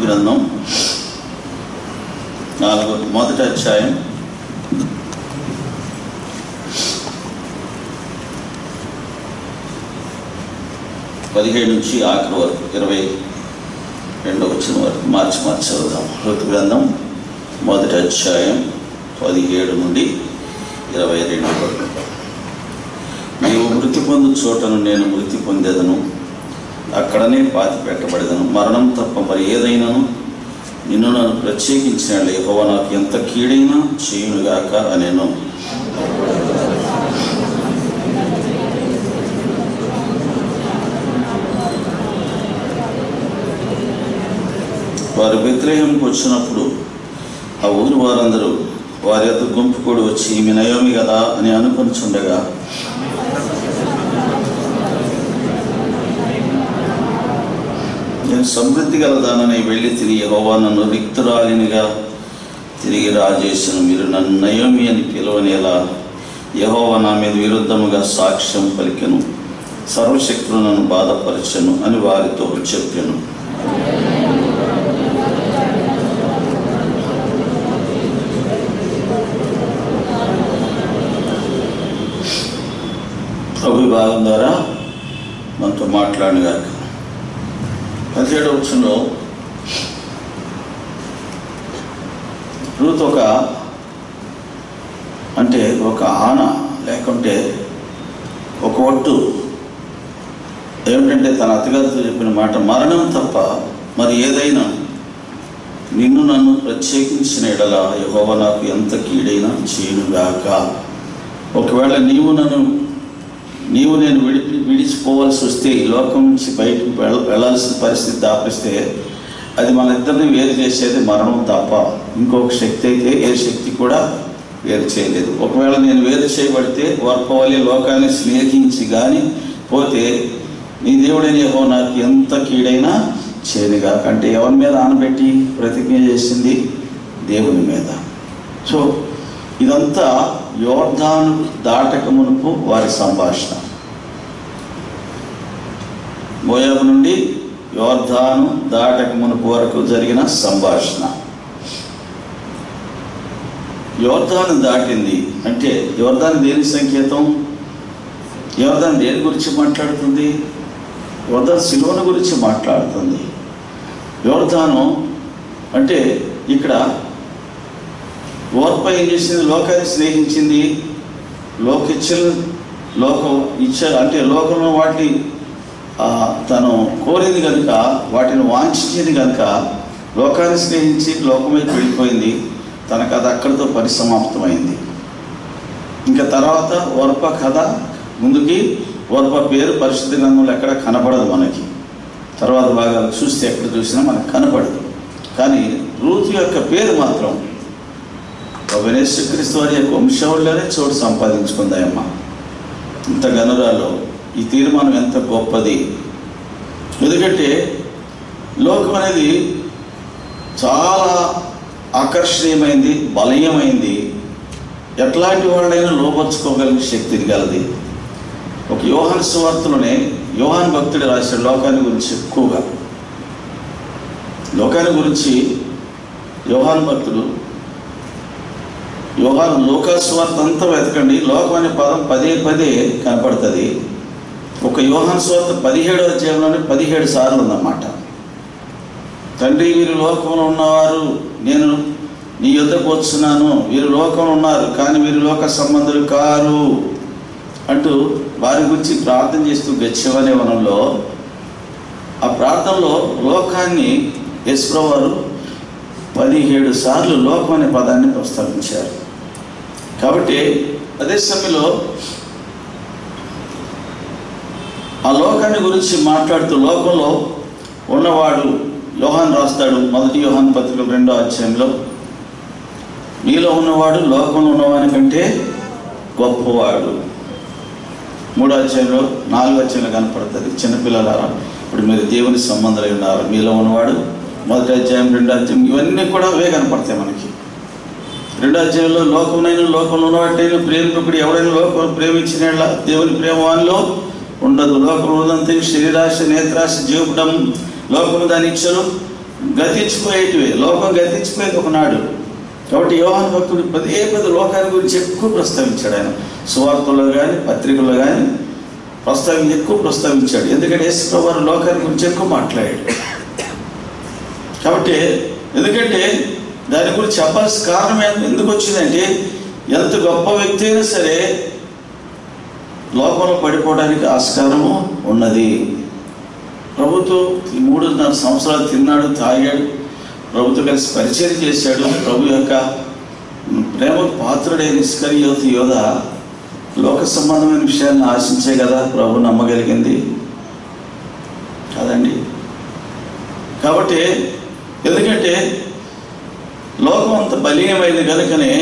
గ్రంథం నాలుగు మొదటి అధ్యాయం పదిహేడు నుంచి ఆఖరి వరకు ఇరవై రెండో వచ్చిన వరకు మార్చి మార్చి చదువుదాం ఋతు గ్రంథం మొదటి అధ్యాయం పదిహేడు నుండి ఇరవై రెండు వరకు నీవు మృతి పొందు చోటను నేను మృతి పొందేదను అక్కడనే పాతి పెట్టబడేదను మరణం తప్ప మరి ఏదైనాను నిన్ను నన్ను ప్రత్యేకించిన యెహోవా నాకు ఎంత కీడైనా చేయునుగాక అనేను వారు బెత్లెహేంకు వచ్చినప్పుడు ఆ ఊరి వారందరూ వారి యొక్క గుంపు కూడి వచ్చి ఈమె నయోమి కదా అని అనుకొనిచుండగా నేను సమృద్ధి గలదానని వెళ్ళి తిరిగి యెహోవా నన్ను రిక్తురాలినిగా తిరిగి రాజేసిన మీరు నన్ను నయోమి అని పిలవనేలా యెహోవా నా మీద విరుద్ధముగా సాక్ష్యం పలికెను సర్వశక్తులు నన్ను బాధపరచను అని వారితో చెప్పాను ప్రభు భాగం ద్వారా మనతో మాట్లాడిన గాక పదిహేడవ వచ్చంలో రూత్ ఒక అంటే ఒక ఆన లేకుంటే ఒక ఒట్టు ఏమిటంటే తన అత్తగారితో చెప్పిన మాట మరణం తప్ప మరి ఏదైనా నిన్ను నన్ను ప్రత్యేకించిన ఎడల యెహోవా నాకు ఎంత కీడైనా చేయనుగాక ఒకవేళ నీవు నన్ను నీవు నేను విడిపి విడిచిపోవాల్సి వస్తే ఈ లోకం నుంచి బయటకు వెళ్ళ వెళ్ళాల్సిన పరిస్థితి దాపిస్తే అది మన ఇద్దరిని వేరు చేసేది మరణం తప్ప ఇంకొక శక్తి అయితే ఏ శక్తి కూడా వేరు చేయలేదు ఒకవేళ నేను వేరు చేయబడితే వర్పవల్లి లోకాన్ని స్నేహించి కానీ పోతే నీ దేవుడైన యెహోవా నాకు ఎంత కీడైనా చేయనుగా అంటే ఎవరి మీద ఆనబెట్టి ప్రతిజ్ఞ చేసింది దేవుని మీద సో ఇదంతా యోర్ధాను దాటక మునుపు వారి సంభాషణ మోయాబు నుండి యోర్ధాను దాటక మునుపు వరకు జరిగిన సంభాషణ యోర్ధాను దాటింది అంటే యోర్ధాను దేని సంకేతం యోర్ధాను దేని గురించి మాట్లాడుతుంది యోర్ధాను శిలువను గురించి మాట్లాడుతుంది యోర్ధాను అంటే ఇక్కడ ఓర్ప ఏం చేసింది లోకాన్ని స్నేహించింది లోక ఇచ్చలు లోక ఇచ్చ అంటే లోకంలో వాటి ఆ, తను కోరింది కనుక వాటిని వాంఛించింది కనుక లోకాన్ని స్నేహించి లోకమైపు వెళ్ళిపోయింది తన కథ అక్కడితో పరిసమాప్తమైంది ఇంకా తర్వాత ఓర్ప కథ ముందుకి ఓర్ప పేరు పరిశుద్ధ గ్రంథంలో ఎక్కడ కనపడదు మనకి తర్వాత భాగాలు చూస్తే ఎక్కడ చూసినా మనకు కనపడదు కానీ రూతు యొక్క పేరు మాత్రం క్రీస్తు వారి యొక్క వంశంలోనే చోటు సంపాదించుకుందాయమ్మ ఇంత గనురాలో ఈ తీర్మానం ఎంత గొప్పది ఎందుకంటే లోకం అనేది చాలా ఆకర్షణీయమైంది బలీయమైంది ఎట్లాంటి వాళ్ళైనా లోపరుచుకోగలిగే శక్తి గలది ఒక యోహాన్ సువార్తలోనే యోహాన్ భక్తుడు రాసిన లోకాన్ని గురించి ఎక్కువగా లోకాన్ని గురించి యోహాన్ భక్తుడు యోహాను లోకాస్వార్త అంతా వెతకండి లోకం అనే పదం పదే పదే కనపడుతుంది ఒక యోహాన్ స్వార్త పదిహేడు అధ్యాయంలోనే పదిహేడు సార్లు ఉందన్నమాట తండ్రి వీరు లోకంలో ఉన్నవారు నేను నీ యుద్ధకు వచ్చున్నాను వీరు లోకంలో ఉన్నారు కానీ వీరు లోక సంబంధులు కారు అంటూ వారి గురించి ప్రార్థన చేస్తూ గచ్చవనే వనంలో ఆ ప్రార్థనలో లోకాన్ని యశ్వ వారు పదిహేడు సార్లు లోకం అనే పదాన్ని ప్రస్తావించారు కాబట్టి అదే సమయంలో ఆ లోకాన్ని గురించి మాట్లాడుతూ లోకంలో ఉన్నవాడు యోహాన్ రాస్తాడు మొదటి యోహాన్ పత్రిక రెండో అధ్యాయంలో మీలో ఉన్నవాడు లోకంలో ఉన్నవాని కంటే గొప్పవాడు మూడో అధ్యాయంలో నాలుగో అధ్యాయంలో కనపడుతుంది చిన్నపిల్లలారా ఇప్పుడు మీరు దేవుని సంబంధాలు ఉన్నారు మీలో ఉన్నవాడు మొదటి అధ్యాయం రెండో అధ్యాయం ఇవన్నీ కూడా అవే కనపడతాయి మనకి రెండో అధ్యాయంలో లోకమునైన లోకంలో ఉన్నవాటైన ప్రేమికుడు ఎవడైనా లోకం ప్రేమించిన యెడల దేవుని ప్రేమ వానిలో ఉండదు లోకంలో ఉన్నంత శరీరాశ నేత్రాశ జీవపడం లోకము దాని ఇచ్చలు గతించిపోయేటివే లోకం గతించిపోయేది ఒకనాడు కాబట్టి యోహాన్ భక్తుడు పదే పదే లోకాన్ని గురించి ఎక్కువ ప్రస్తావించాడు ఆయన సువార్తల్లో కానీ పత్రికల్లో కానీ ప్రస్తావించి ఎక్కువ ప్రస్తావించాడు ఎందుకంటే యేసు వారు లోకాన్ని గురించి ఎక్కువ మాట్లాడాడు కాబట్టి ఎందుకంటే దాని గురించి చెప్పాల్సిన కారణం ఏం- ఎందుకు వచ్చిందంటే ఎంత గొప్ప వ్యక్తి అయినా సరే లోకంలో పడిపోవడానికి ఆస్కారము ఉన్నది ప్రభుతో ఈ మూడున్నర సంవత్సరాలు తిన్నాడు తాగాడు ప్రభుతో కలిసి పరిచయం చేశాడు ప్రభు యొక్క ప్రేమకు పాత్రుడైన నిష్కర్యోతి యోధ లోక సంబంధమైన విషయాలను ఆశించే కదా ప్రభు నమ్మగలిగింది కాదండి కాబట్టి ఎందుకంటే లోకం అంత బలీయమైంది కనుకనే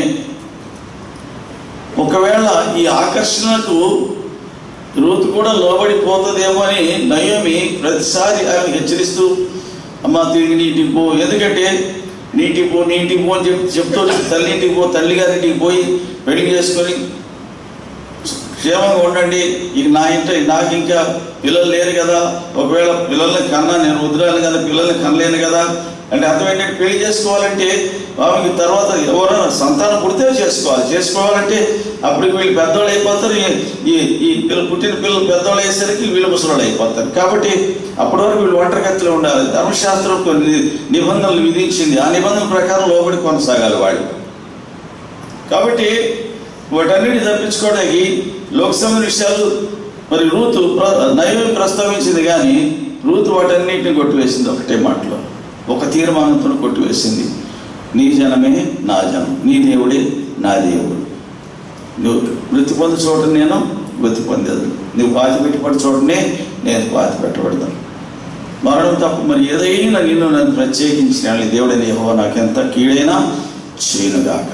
ఒకవేళ ఈ ఆకర్షణకు రూతు కూడా లోబడిపోతుందేమో అని నయోమి ప్రతిసారి ఆమె హెచ్చరిస్తూ అమ్మ తిరిగి నీటికి పో ఎందుకంటే నీటికి పో నీటికి పో అని చెప్పి చెప్తూ తల్లింటికి పో తల్లి గారింటికి పోయి పెళ్లి చేసుకొని క్షేమంగా ఉండండి ఇక నా ఇంట నాకు ఇంకా పిల్లలు లేరు కదా ఒకవేళ పిల్లల్ని కన్నా నేను వదిలాను కదా పిల్లల్ని కనలేను కదా అంటే అర్థం ఏంటంటే పెళ్లి చేసుకోవాలంటే ఆమెకి తర్వాత ఎవరైనా సంతానం పుడితే చేసుకోవాలి చేసుకోవాలంటే అప్పటికి వీళ్ళు పెద్దవాళ్ళు అయిపోతారు ఈ- ఈ ఈ పిల్లలు పుట్టిన పిల్లలు పెద్దవాళ్ళు అయ్యేసరికి వీళ్ళు ముసలాళ్ళు అయిపోతారు కాబట్టి అప్పటి వరకు వీళ్ళు ఒంటరిగత్తులు ఉండాలి ధర్మశాస్త్రం కొన్ని నిబంధనలు విధించింది ఆ నిబంధనల ప్రకారం లోబడి కొనసాగాలి వాళ్ళు కాబట్టి వాటన్నిటిని తప్పించుకోవడానికి లోక్సభ విషయాలు మరి రూతు ప్ర- నైవేద్యం ప్రస్తావించింది కానీ రూతు వాటన్నిటిని కొట్టివేసింది ఒకటే మాటలో ఒక తీర్మానంతో కొట్టివేసింది నీ జనమే నా జనం నీ దేవుడే నా దేవుడు నువ్వు మృతి పొంది చోట నేను మృతి పొందేది నువ్వు పాతి పెట్టబడి చోటనే నేను పాతి పెట్టబడతాను మరణం తప్ప మరి ఏదైనా నిన్ను నన్ను ప్రత్యేకించిన దేవుడైన యెహోవా నాకెంత కీడైనా చేయనుగాక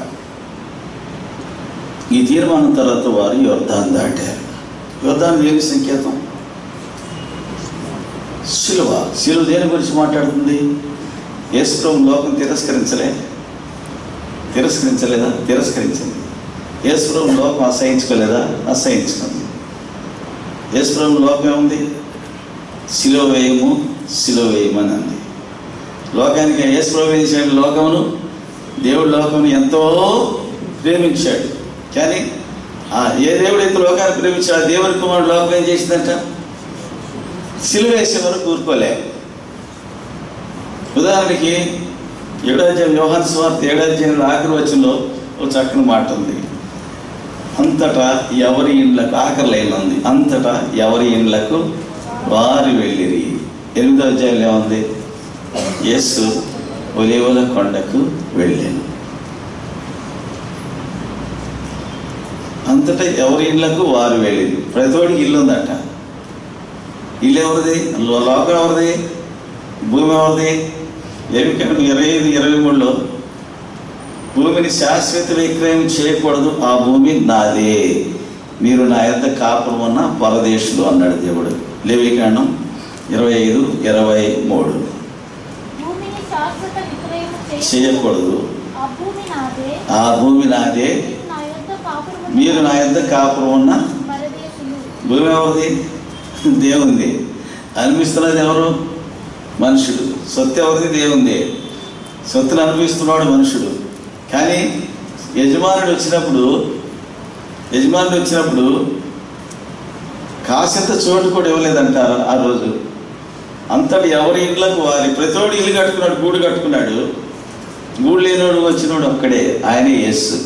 ఈ తీర్మానం తర్వాత వారు యోర్ధాన్ దాటారు యోర్ధాన్ ఏమి సంకేతం శిలువ శిలువ దేని గురించి మాట్లాడుతుంది యేసుప్రభు లోకం తిరస్కరించలే తిరస్కరించలేదా తిరస్కరించింది యేసుప్రభు లోకం అసహించుకోలేదా అసహించుకుంది యేసుప్రభు లోకం ఏముంది శిలువ వేయము శిలువ వేయమని అంది లోకానికి యేసుప్రభు ఏం చేశాడు లోకమును దేవుడు లోకమును ఎంతో ప్రేమించాడు కానీ ఆ ఏ దేవుడైతే లోకాన్ని ప్రేమించాడు ఆ దేవుడి కుమారుడు లోకం ఏం చేసిందంట సిలువ వేసే వరకు ఊరుకోలే ఉదాహరణకి ఏడాధ్యాయం యోహాన్ స్వార్థ ఏడాధ్యాయం ఆఖరి వచనంలో ఒక చక్కని మాట ఉంది అంతటా ఎవరి ఇండ్లకు ఆఖరి లైన్ ఉంది అంతటా ఎవరి ఇండ్లకు వారు వెళ్ళిరి ఎనిమిదో అధ్యాయంలో ఏముంది యేసు ఒలివల కొండకు వెళ్ళాను అంతటా ఎవరి ఇళ్లకు వారు వెళ్ళింది ప్రతివాడికి ఇల్లు ఉందట ఇల్లు ఎవరిది లో- లోకం ఎవరిది భూమి ఎవరిది ఎరికను ఇరవై ఐదు ఇరవై మూడులో భూమిని శాశ్వత విక్రయం చేయకూడదు ఆ భూమి నాదే మీరు నా యొక్క కాపురం ఉన్న పరదేశులు అన్నాడు దేవుడు లేవికాండం ఇరవై ఐదు ఇరవై మూడు భూమిని శాశ్వత విక్రయం చేయకూడదు ఆ భూమి నాదే ఆ భూమి నాదే మీరు నా యొద్ద కాపురము మీరు నా యొక్క కాపురం ఉన్న పరదేశులు భూమి ఎవరిది దేవుంది అనిపిస్తున్నది ఎవరు మనుషుడు సొత్తు ఎవరిది దేవుంది సొత్తును అనిపిస్తున్నాడు మనుషుడు కానీ యజమానుడు వచ్చినప్పుడు యజమానుడు వచ్చినప్పుడు కాసింత చోటు కూడా ఇవ్వలేదంటారు ఆ రోజు అంతటి ఎవరి ఇళ్ళకు వారి ప్రతివాడు ఇల్లు కట్టుకున్నాడు గూడు కట్టుకున్నాడు గూడు లేనివాడు వచ్చినోడు ఒక్కడే ఆయన యేసు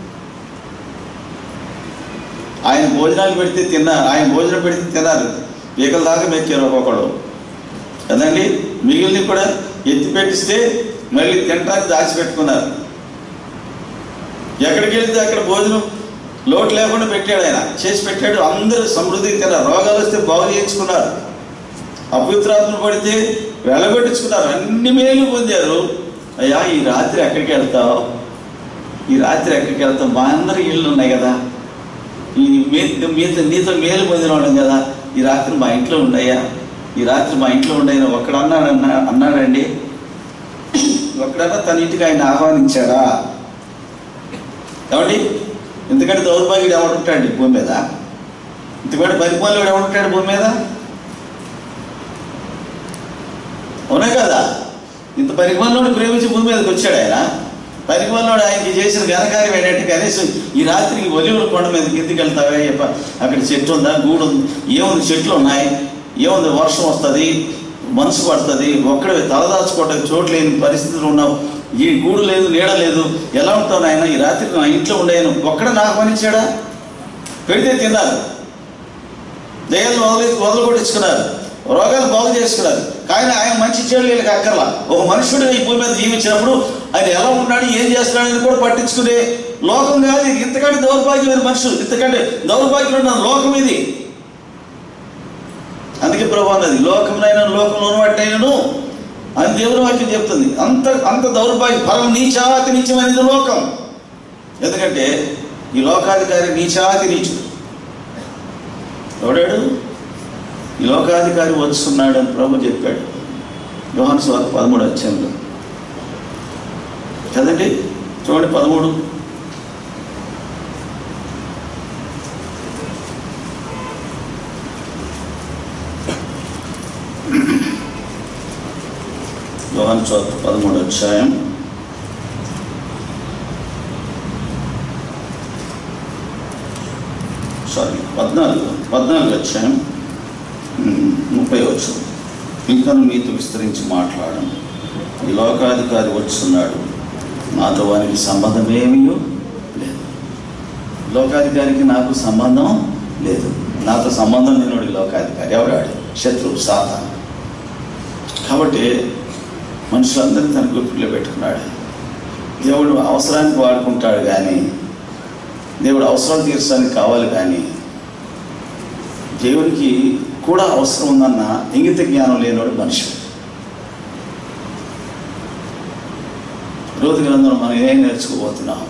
ఆయన భోజనాలు పెడితే తిన్నారు ఆయన భోజనం పెడితే తిన్నారు పీకల దాకా మెక్కారు ఒక్కొక్కడు కదండి మిగిలిన కూడా ఎత్తి పెట్టిస్తే మళ్ళీ తినడానికి దాచిపెట్టుకున్నారు ఎక్కడికి వెళ్తే అక్కడ భోజనం లోటు లేకుండా పెట్టాడు ఆయన చేసి పెట్టాడు అందరూ సమృద్ధికి తిన్నారు రోగాలు వస్తే బాగు చేయించుకున్నారు అపవిత్రాత్మలు పడితే వెళ్ళగొట్టించుకున్నారు అన్ని మేలు పొందారు అయ్యా ఈ రాత్రి ఎక్కడికి వెళ్తావు ఈ రాత్రి ఎక్కడికి వెళ్తావు మా అందరి ఇళ్ళు ఉన్నాయి కదా ఈ మీ మీతో నీతో మేలు పొందిన వాళ్ళం కదా ఈ రాత్రి మా ఇంట్లో ఉండయ్యా ఈ రాత్రి మా ఇంట్లో ఉండయిన ఒక్కడన్నాడు అన్నా అన్నాడండి ఒక్కడన్నా తన ఇంటికి ఆయన ఆహ్వానించాడా ఏమండి ఎందుకంటే దౌర్భాగ్యుడు ఎవడు ఉంటాడు ఈ భూమి మీద ఇంతకంటే పరిపాలకుడు ఎవడు ఉంటాడు భూమి మీద అవునా కదా ఇంత పరిమాణంలో ప్రేమించి భూమి మీదకి వచ్చాడు ఆయన పరిమాణంలో ఆయనకి చేసిన ఘనకార్యం ఏంటంటే కనీసం ఈ రాత్రికి ఒలివుల కొండ మీద కిందికి వెళ్తావే అప్ప, అక్కడ చెట్టు ఉందా గూడు ఉంది ఏముంది చెట్లు ఉన్నాయి ఏముంది వర్షం వస్తుంది మనసు పడుతుంది ఒక్కడే తలదాచుకోవడానికి చోటు లేని పరిస్థితులు ఉన్నావు ఈ గూడు లేదు నీడ లేదు ఎలా ఉంటావు నాయన ఈ రాత్రి నా ఇంట్లో ఉండేను ఒక్కడే నాకు పనిచ్చాడా పెడితే తిన్నారు దయ్యాలు వదిలి వదలగొట్టించుకున్నారు రోగాలు బాగు చేసుకున్నారు కానీ ఆయన మంచి చెడు వీళ్ళకి అక్కర్లా ఒక మనుషుడు ఈ భూమి మీద జీవించినప్పుడు ఆయన ఎలా ఉన్నాడు ఏం చేస్తున్నాడు అని కూడా పట్టించుకునే లోకం కాదు ఇది ఇంతకంటే దౌర్భాగ్యమైన మనుషులు ఇంతకంటే దౌర్భాగ్యమైన లోకం ఇది అందుకే ప్రభు అన్నది లోకమునైనా లోకంలో ఉన్నట్టయినను అని దేవుని వాక్యం చెప్తుంది అంత అంత దౌర్భాగ్యం పరం నీచాతి నీచమైనది లోకం ఎందుకంటే ఈ లోకాధికారి నీచాతి నీచుడు ఎవడాడు ఈ లోకాధికారి వస్తున్నాడు అని ప్రభు చెప్పాడు యోహాను స్వార్థ పదమూడు అధ్యాయంలో కదండి చూడండి పదమూడు యోహాను స్వార్థ పదమూడు అధ్యాయం సారీ పద్నాలుగు పద్నాలుగు అధ్యాయం ఉమ్, ముప్పై వచ్చు ఇంకను మీతో విస్తరించి మాట్లాడను ఈ లోకాధికారి వచ్చున్నాడు నాతో వానికి సంబంధం ఏమీ లేదు లోకాధికారికి నాకు సంబంధం లేదు నాతో సంబంధం లేనివాడు ఈ లోకాధికారి ఎవడాడు శత్రువు సాతాను కాబట్టి మనుషులందరినీ తన గుప్పిలో పెట్టుకున్నాడు దేవుడు అవసరానికి వాడుకుంటాడు కానీ దేవుడు అవసరాలు తీర్చడానికి కావాలి కానీ దేవునికి కూడా అవసరం ఉందన్న ఇంగిత జ్ఞానం లేనివాడు మనిషి రోజు గ్రంథంలో మనం ఏం నేర్చుకోబోతున్నాం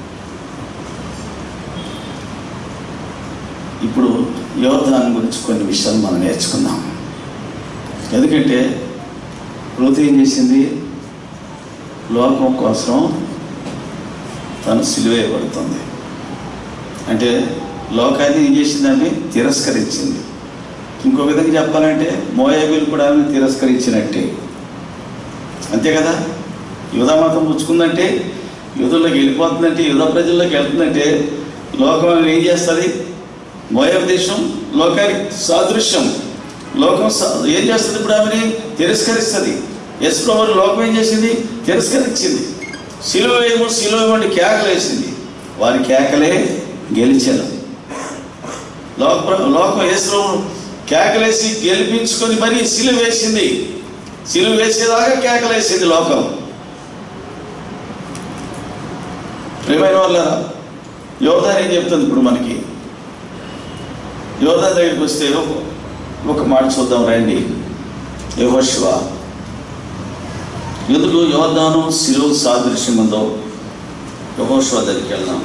ఇప్పుడు యోధాన్ని గురించి కొన్ని విషయాలు మనం నేర్చుకుందాం ఎందుకంటే రోజు ఏం చేసింది లోకం కోసం తను సిలువేయబడుతుంది అంటే లోకాన్ని ఏం చేసిందని తిరస్కరించింది ఇంకో విధంగా చెప్పాలంటే మోయాబీలు కూడా ఆమెను తిరస్కరించినట్టే అంతే కదా యుధ మతం పుచ్చుకుందంటే యుధంలోకి వెళ్ళిపోతుందంటే యుధ ప్రజల్లోకి వెళ్తుందంటే లోకం ఏం చేస్తుంది మోయాబు దేశం లోకానికి సాదృశ్యం లోకం స- ఏం చేస్తుంది ఇప్పుడు ఆమెని తిరస్కరిస్తుంది ఎస్ ప్రభు లోకం ఏం చేసింది తిరస్కరించింది శిలువ ఏమో శిలువ ఏమంటే కేకలు వేసింది వారి కేకలే గెలిచారు లోక లోకం యేసు కేకలేసి గెలిపించుకొని మరి సిలువ వేసింది సిలువ వేసేదాకా కేకలేసింది లోకం ప్రియమైన వాళ్ళ యోధాన్ ఏం చెప్తుంది ఇప్పుడు మనకి యోధా దగ్గరికి వస్తే ఒక- ఒక మాట చూద్దాం రండి యహోశివ ఎందుకు యోధాను శిలువ సాదృశ్యం ఉందో యహోశివ దగ్గరికి వెళ్దాం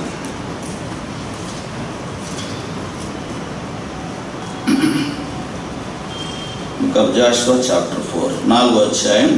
book of Joshua chapter four నాలుగో అధ్యాయం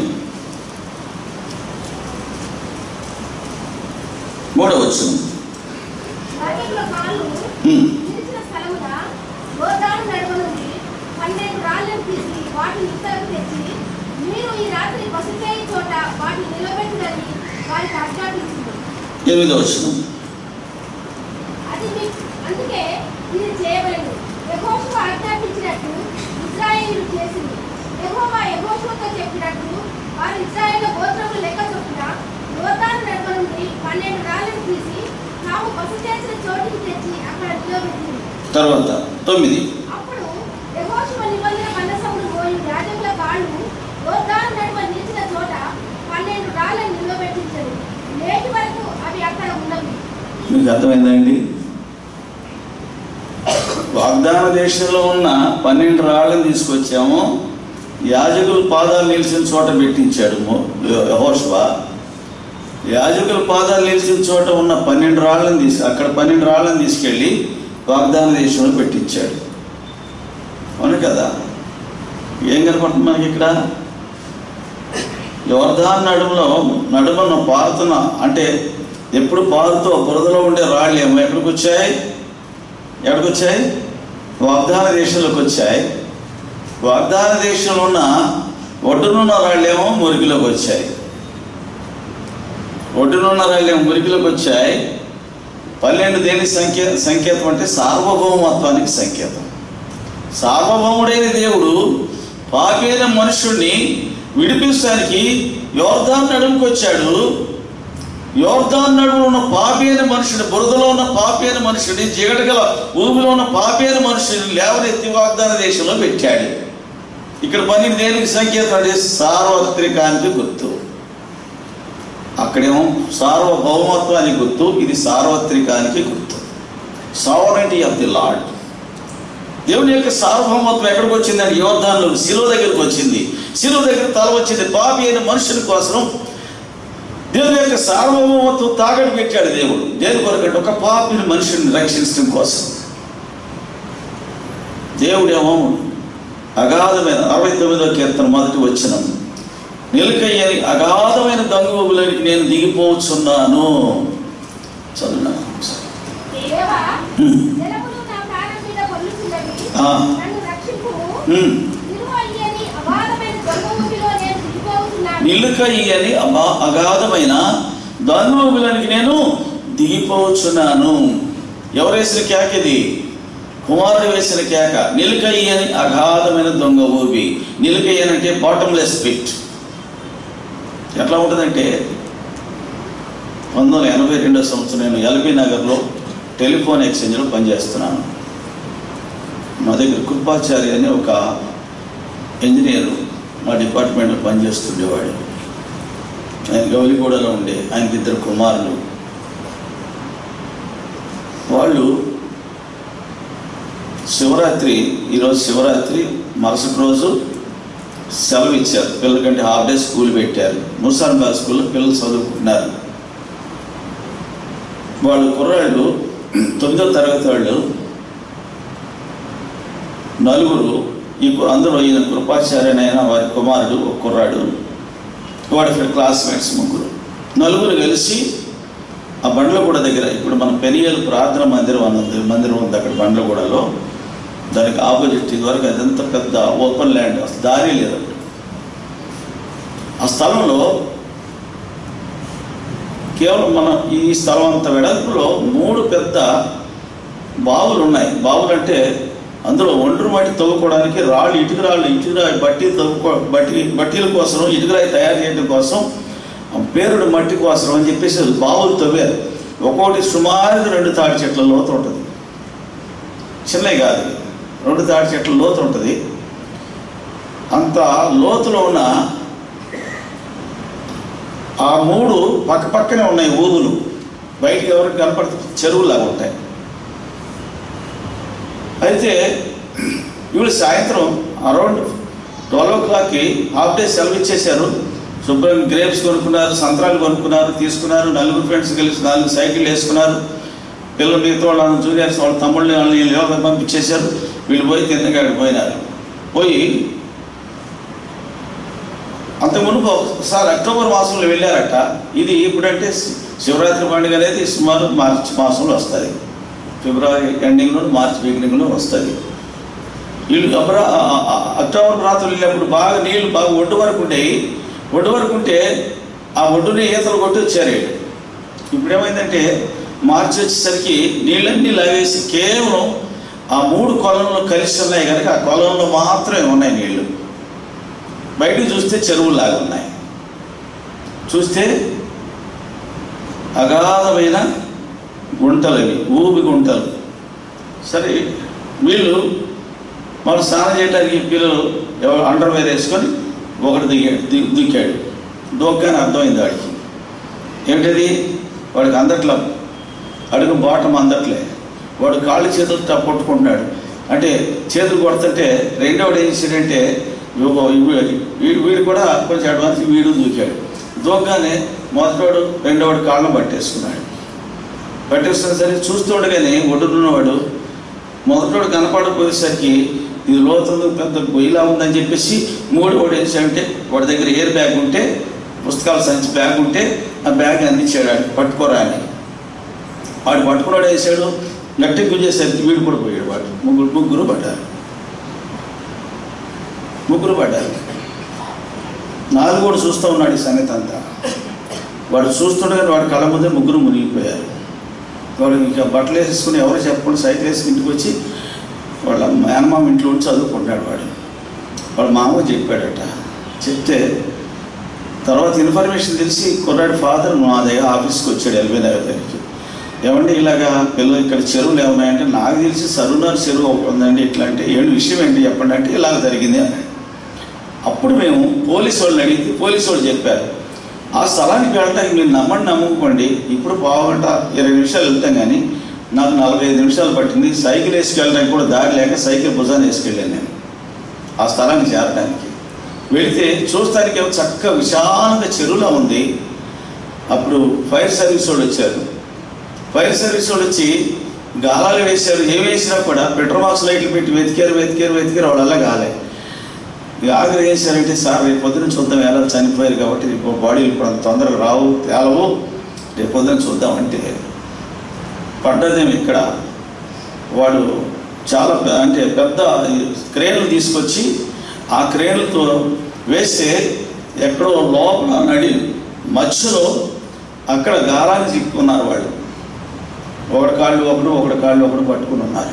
మూడో వచ్చిన వాటిలో కాళ్ళు నిలిచిన స్థలమున గోదావరి నడుమ నుండి పన్నెండు రాళ్ళను తీసి వాటిని ఇత్తలకు తెచ్చి మీరు ఈ రాత్రి పసుచేయి చోట వాటిని నిలబెట్టుదని వారికి ఆజ్ఞాపించింది ఎనిమిదో వచ్చిన అది మీ అందుకే ఇది చేయబడింది యెహోషువ ఆజ్ఞాపించినట్టు ఇజ్రాయేలు చేసింది యెహోవా యెహోషువతో చెప్పినట్టు వారు ఇజ్రాయేల్ గోత్రముల లెక్క చొప్పున యోర్దాను నడుమ నుండి పన్నెండు రాళ్ళను తీసి తాము బస చేసిన చోటికి తెచ్చి అక్కడ నిలబెట్టింది తర్వాత తొమ్మిది అప్పుడు యెహోషువ నిబంధన మందసమును మోయి యాజకుల కాళ్ళు యోర్దాను నడుమ నిలిచిన చోట పన్నెండు రాళ్ళను నిలబెట్టించరు నేటి వరకు అవి అక్కడ ఉన్నవి మీకు అర్థమైందండి వాగ్దాన దేశంలో ఉన్న పన్నెండు రాళ్ళని తీసుకొచ్చాము యాజకుల పాదాలు నిలిచిన చోట పెట్టించాడు మో- యెహోషువ యాజకుల పాదాలు నిలిచిన చోట ఉన్న పన్నెండు రాళ్ళని తీసి అక్కడ పన్నెండు రాళ్ళని తీసుకెళ్ళి వాగ్దాన దేశంలో పెట్టించాడు అవును కదా ఏం కనపడుతుంది మనకి ఇక్కడ యోర్ధాన్ నడుములో నడుమను పారుతున్న అంటే ఎప్పుడు పారుతూ బురదలో ఉండే రాళ్ళు ఏమో ఎక్కడికి వచ్చాయి ఎక్కడికి వచ్చాయి వాగ్దాన దేశంలోకి వచ్చాయి వాగ్దాన దేశంలో ఉన్న ఒడ్డునున్న రాళ్ళేమో మురికిలోకి వచ్చాయి ఒడ్డునున్న రాళ్ళే మురికిలోకి వచ్చాయి పన్నెండు దేని సంకే సంకేతం అంటే సార్వభౌమత్వానికి సంకేతం సార్వభౌముడైన దేవుడు పాపైన మనుషుణ్ణి విడిపించడానికి యోర్ధాన్ నడుముకు వచ్చాడు యోర్ధాన్ నడుము ఉన్న పాపైన మనుషుని బురదలో ఉన్న పాపైన మనుషుని జిగటగల ఊబిలో ఉన్న పాపైన మనుషుని లేవనెత్తి వాగ్దాన దేశంలో పెట్టాడు ఇక్కడ పన్నెండు దేనికి సంకేతం అంటే సార్వత్రికానికి గుర్తు అక్కడేమో సార్వభౌమత్వానికి గుర్తు ఇది సార్వత్రికానికి గుర్తు సావరెంటీ ఆఫ్ ది లార్డ్ దేవుని యొక్క సార్వభౌమత్వం ఎక్కడికి వచ్చిందని యోర్ధాన్లో శిలువ దగ్గరికి వచ్చింది శిలువ దగ్గర తల వచ్చింది పాపి అయిన మనుషుని కోసం దేవుని యొక్క సార్వభౌమత్వం తాగడి పెట్టాడు దేవుడు దేని కొరకంటే ఒక పాపిని మనుషుని రక్షించడం కోసం దేవుడేమో అగాధమైన అరవై తొమ్మిదో కీర్తన మొదటి వచ్చిన నిలకయ్యని అగాధమైన గంగోబులకి నేను దిగిపోతున్నాను చదువున్నాను ఒకసారి. దేవా హ్మ్. జలములు నా ప్రాణం మీద పొల్లుచున్నవి ఆ. నన్ను రక్షింపుము హ్మ్. నిలువ అయ్యని అగాధమైన దొంగ ఊపిలో నేను దిగిపోతున్నాను నిలుకయ్యని అమా అగాధమైన దానోబులనికి నేను దిగిపోవచ్చున్నాను ఎవరు వేసిన కేక ఇది కుమారుడు వేసిన కేక నిలుకయ్యని అగాధమైన దొంగ ఊబి నిలుకయ్యని అంటే బాటంలెస్ పిట్ ఎట్లా ఉంటుందంటే పంతొమ్మిది వందల ఎనభై రెండో సంవత్సరం నేను ఎల్బీ నగర్లో టెలిఫోన్ ఎక్స్చేంజ్లో పనిచేస్తున్నాను మా దగ్గర కృపాచారి అని ఒక ఇంజనీరు మా డిపార్ట్మెంట్లో పనిచేస్తుండేవాడు ఆయన గౌలిగూడలో ఉండే ఆయనకి ఇద్దరు కుమారులు వాళ్ళు శివరాత్రి ఈరోజు శివరాత్రి మరుసటి రోజు సెలవు ఇచ్చారు పిల్లలకంటే హాఫ్ డే స్కూల్ పెట్టారు ముసాన్బాగ్ స్కూల్లో పిల్లలు చదువుకుంటున్నారు వాళ్ళు కుర్రాళ్ళు తొమ్మిదో తరగతి వాళ్ళు నలుగురు ఈ కు- అందులో ఈయన కృపాచార్యనైన వారి కుమారుడు ఒక కుర్రాడు వాడి ఇక్కడ క్లాస్మేట్స్ ముగ్గురు నలుగురు కలిసి ఆ బండ్లగూడ దగ్గర ఇప్పుడు మన పెరియల్ ప్రార్థన మందిరం అన్నది మందిరం ఉంది అక్కడ బండ్లగూడలో దానికి ఆపోజిట్ ఇదివరకు అదంతా పెద్ద ఓపెన్ ల్యాండ్ అసలు దారి లేదు అక్కడ ఆ స్థలంలో కేవలం మన ఈ స్థలం అంత వెడల్పులో మూడు పెద్ద బావులు ఉన్నాయి బావులు అంటే అందులో ఒండ్రు మట్టి తవ్వుకోవడానికి రాళ్ళు ఇటుక రాళ్ళు ఇటుక రాయి బట్టి తవ్వుకో బట్టి బట్టీల కోసం ఇటుకరాయి తయారు చేయడం కోసం ఆ పేరుడు మట్టి కోసం అని చెప్పేసి అది బావులు తవ్వారు ఒక్కొక్కటి సుమారుగా రెండు తాటి చెట్ల లోతు ఉంటుంది చిన్నవి కాదు ఇవి. రెండు తాటి చెట్ల లోతు ఉంటుంది అంత లోతులో ఉన్న ఆ మూడు పక్క పక్కనే ఉన్నాయి ఊదులు బయటికి ఎవరికి కనపడుతుంది చెరువులాగా ఉంటాయి అయితే వీళ్ళు సాయంత్రం అరౌండ్ ట్వెల్వ్ ఓ క్లాక్కి హాఫ్ డే సెలవు ఇచ్చేశారు శుభ్రంగా గ్రేప్స్ కొనుక్కున్నారు సంత్రాలు కొనుక్కున్నారు తీసుకున్నారు నలుగురు ఫ్రెండ్స్ కలిసి నాలుగు సైకిల్ వేసుకున్నారు పిల్లలు మిగతా వాళ్ళ జూనియర్స్ వాళ్ళ తమ్ముళ్ళని వాళ్ళని యోగా పంపించేశారు వీళ్ళు పోయి తిన్నగాడికి పోయినారు పోయి అంతకు మునుపు ఒకసారి అక్టోబర్ మాసంలో వెళ్ళారట ఇది ఇప్పుడంటే శి- శివరాత్రి పండుగ అనేది సుమారు మార్చి మాసంలో వస్తుంది ఫిబ్రవరి ఎండింగ్లో మార్చి బిగినింగ్లో వస్తుంది వీళ్ళు అప్పుడు ఆ- ఆ- ఆ అక్టోబర్ రాత్రులు వెళ్ళినప్పుడు బాగా నీళ్లు బాగా ఒడ్డు వరకు ఉండేవి ఒడ్డు వరకు ఉంటే ఆ ఒడ్డుని ఈతలు కొట్టి వచ్చారు వీళ్ళు ఇప్పుడు ఏమైందంటే మార్చి వచ్చేసరికి నీళ్ళన్నీ లాగేసి కేవలం ఆ మూడు కొలంలో కలిసి ఉన్నాయి కనుక ఆ కొలంలో మాత్రమే ఉన్నాయి నీళ్లు బయటకు చూస్తే చెరువులాగా ఉన్నాయి చూస్తే అగాధమైన గుంటలు అవి ఊబి గుంటలు సరే వీళ్ళు వాళ్ళు స్నానం చేయడానికి పిల్లలు ఎవరు అండర్వేర్ వేసుకొని ఒకటి దిగాడు ది దిక్కాడు దూగ్గానే అర్థమైంది వాడికి ఏమిటది వాడికి అందట్ల అడుగు బాటం అందట్లే వాడు కాళ్ళు చేతులు ట- పట్టుకుంటున్నాడు అంటే చేతులు కొడుతుంటే రెండోడు ఏం చేశాడంటే ఇవ్వ- ఇవ్వ- వీడు వీడు కూడా కొంచెం అడ్వాన్స్ వీడు దూకాడు దూకగానే మొదటోడు రెండోడు కాళ్ళను పట్టేసుకున్నాడు పట్టేసుకున్న సరే చూస్తుండగానే ఒడ్డున్నవాడు మొదటోడు కనపడపోయేసరికి ఇది లోతుంది పెద్ద గొయ్యిలా ఉందని చెప్పేసి మూడు వాడు ఏం చేయాలంటే వాడి దగ్గర ఎయిర్ బ్యాగ్ ఉంటే పుస్తకాల సంచి బ్యాగ్ ఉంటే ఆ బ్యాగ్ అందించాడు ఆడికి పట్టుకోరా అని వాడు పట్టుకున్నాడు వేసాడు గట్టి గుంజేసరికి వీడు కూడా పోయాడు వాడు ముగ్గురు ముగ్గురు పడ్డారు ముగ్గురు పడ్డారు నాలుగు కూడా చూస్తూ ఉన్నాడు ఈ సంగతి అంతా వాడు చూస్తుండగా వాడి కళ్ళ ముందే ముగ్గురు మునిగిపోయారు వాడు ఇంకా బట్టలు వేసేసుకుని ఎవరు చెప్పకుండా సైకిల్ వేసి ఇంటికి వచ్చి వాళ్ళ మేనమామ ఇంట్లో ఉండి చదువుకుంటాడు వాడు వాళ్ళ మామ చెప్పాడట చెప్తే తర్వాత ఇన్ఫర్మేషన్ తెలిసి కుర్రాడి ఫాదర్ మా దగ్గర ఆఫీస్కి వచ్చాడు ఎల్బీ నగర్ దగ్గరికి ఏమండి ఇలాగా పిల్లలు ఇక్కడ చెరువులు ఏమున్నాయంటే నాకు తెలిసి సరునార్ చెరువు ఒకటి ఉందండి ఇట్లా అంటే ఏంటి విషయం ఏంటి చెప్పండి అంటే ఇలాగ జరిగింది అన్నాడు అప్పుడు మేము పోలీసు వాళ్ళని అడిగితే పోలీసు వాళ్ళు చెప్పారు ఆ స్థలానికి వెళ్ళడానికి మీరు నమ్మండి నమ్ముకోండి ఇప్పుడు పావుగంట ఇరవై నిమిషాలు వెళ్తాం కానీ నాకు నలభై ఐదు నిమిషాలు పట్టింది సైకిల్ వేసుకెళ్ళడానికి కూడా దారి లేక సైకిల్ భుజాన్ని వేసుకెళ్ళాను నేను ఆ స్థలానికి చేరడానికి వెళితే చూస్తానికి ఏమో చక్కగా విశాలంగా చెరువులా ఉంది అప్పుడు ఫైర్ సర్వీస్ వాళ్ళు వచ్చారు ఫైర్ సర్వీస్ వాళ్ళు వచ్చి గాలాలు వేశారు ఏం వేసినా కూడా పెట్రోల్ బాక్స్ లైట్లు పెట్టి వెతికారు వెతికారు వెతికారు వాళ్ళ గాలే ఇక ఆఖరి ఏం చేశారంటే సార్ రేపు పొద్దున చూద్దాం ఎలా చనిపోయారు కాబట్టి రేపు బాడీలు ఇప్పుడు అంత తొందరగా రావు తేలవు రేపు పొద్దున చూద్దామంటే పడ్డదేమి ఇక్కడ వాడు చాలా పె- అంటే పెద్ద ఈ క్రేన్లు తీసుకొచ్చి ఆ క్రేన్లతో వేస్తే ఎక్కడో లోపల నడి మధ్యలో అక్కడ గాలాన్ని చిక్కుకున్నారు వాళ్ళు ఒకటి కాళ్ళు ఒకడు ఒకటి కాళ్ళు ఒకడు పట్టుకుని ఉన్నారు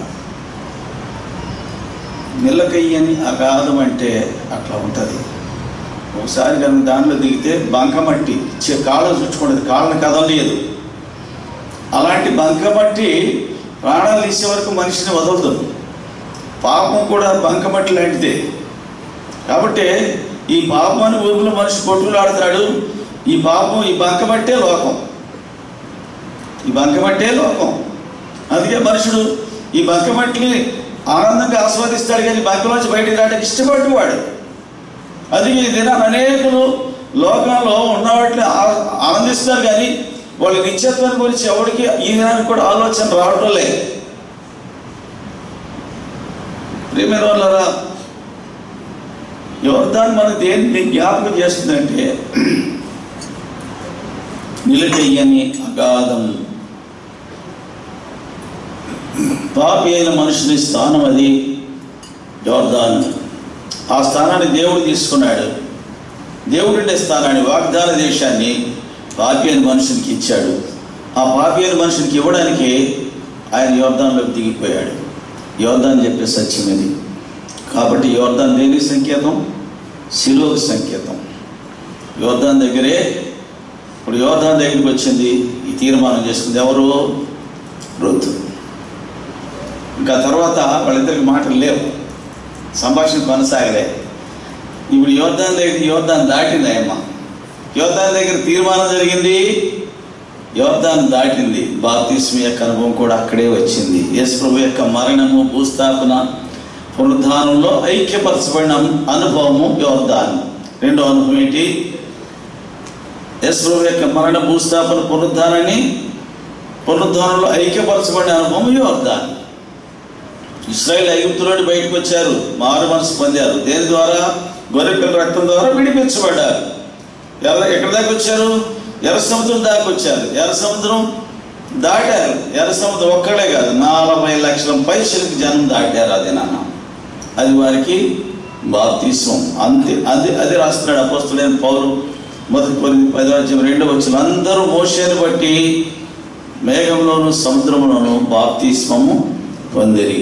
నిల్లకయ్యని అగాధం అంటే అట్లా ఉంటుంది ఒకసారి కనుక దానిలో దిగితే బంకమట్టి చే- కాళ్ళు చుట్టుకుంటుంది కాళ్ళని కదలలేదు అలాంటి బంకమట్టి ప్రాణాలు తీసే వరకు మనిషిని వదలదు పాపం కూడా బంకమట్టి లాంటిదే కాబట్టి ఈ పాపాన్ని ఊపిలో మనిషి కొట్టులాడుతాడు ఈ పాపం ఈ బంకమట్టే లోకం ఈ బంకమట్టే లోకం అందుకే మనుషుడు ఈ బంకమట్టిని ఆనందంగా ఆస్వాదిస్తాడు కానీ బంకలోంచి బయటికి రావడానికి ఇష్టపడేవాడు అందుకే ఈ దినాన్ని అనేకులు లోకంలో ఉన్న వాటిని ఆ- ఆనందిస్తారు కానీ వాళ్ళ నిత్యత్వాన్ని గురించి ఎవరికి ఈ దినానికి కూడా ఆలోచన రావటం లేదు ప్రేమైన వాళ్ళరా యోర్దాన్ మన దేన్ని జ్ఞాపకం చేస్తుందంటే నిలకయ్యని అగాధం పాపి అయిన మనుషుని స్థానం అది యోర్దాన్ ఆ స్థానాన్ని దేవుడు తీసుకున్నాడు దేవుడు ఉండే స్థానాన్ని వాగ్దాన దేశాన్ని పాపి అయిన మనుషునికి ఇచ్చాడు ఆ పాపి అయిన మనుషునికి ఇవ్వడానికి ఆయన యోర్దాన్లోకి దిగిపోయాడు యోర్దాన్ చెప్పే సత్యం ఇది కాబట్టి యోర్దాన్ దేని సంకేతం శిలువకు సంకేతం యోర్దాన్ దగ్గరే ఇప్పుడు యోర్దాన్ దగ్గరికి వచ్చింది ఈ తీర్మానం చేసుకుంది ఎవరు రుతు ఇంకా తర్వాత వాళ్ళిద్దరికి మాటలు లేవు సంభాషణ కొనసాగలే ఇప్పుడు యోర్దాన్ దగ్గర యోర్దాన్ దాటింది అమ్మ యోర్దాన్ దగ్గర తీర్మానం జరిగింది యోర్దాన్ దాటింది బాప్తిస్మ యొక్క అనుభవం కూడా అక్కడే వచ్చింది యేసు ప్రభు యొక్క మరణము భూస్థాపన పునరుద్ధానంలో ఐక్యపరచబడిన అనుభవము యోర్దాన్ రెండో అనుభవం ఏంటి యేసు ప్రభు యొక్క మరణ భూస్థాపన పునరుద్ధానాన్ని పునరుద్ధానంలో ఐక్యపరచబడిన అనుభవం యోర్దాన్ ఇస్రాయేల్ ఐగుప్తులోని బయటకు వచ్చారు మారు మనసు పొందారు దేని ద్వారా గొర్రెపిల్ల రక్తం ద్వారా విడిపించబడ్డారు ఎర్ర ఎక్కడి దాకా వచ్చారు ఎర్ర సముద్రం దాకా వచ్చారు ఎర్ర సముద్రం దాటారు ఎర్ర సముద్రం ఒక్కడే కాదు నలభై లక్షల పైసలకి జనం దాటారు అది నాన్న అది వారికి బాప్తీసం అంతే అది అది రాస్తున్నాడు అపోస్తులైన పౌరు మొదటి కొన్ని పదిరాజ్యం రెండో వచ్చిన అందరూ మోషేని బట్టి మేఘంలోను సముద్రంలోను బాప్తిస్మము పొందిరి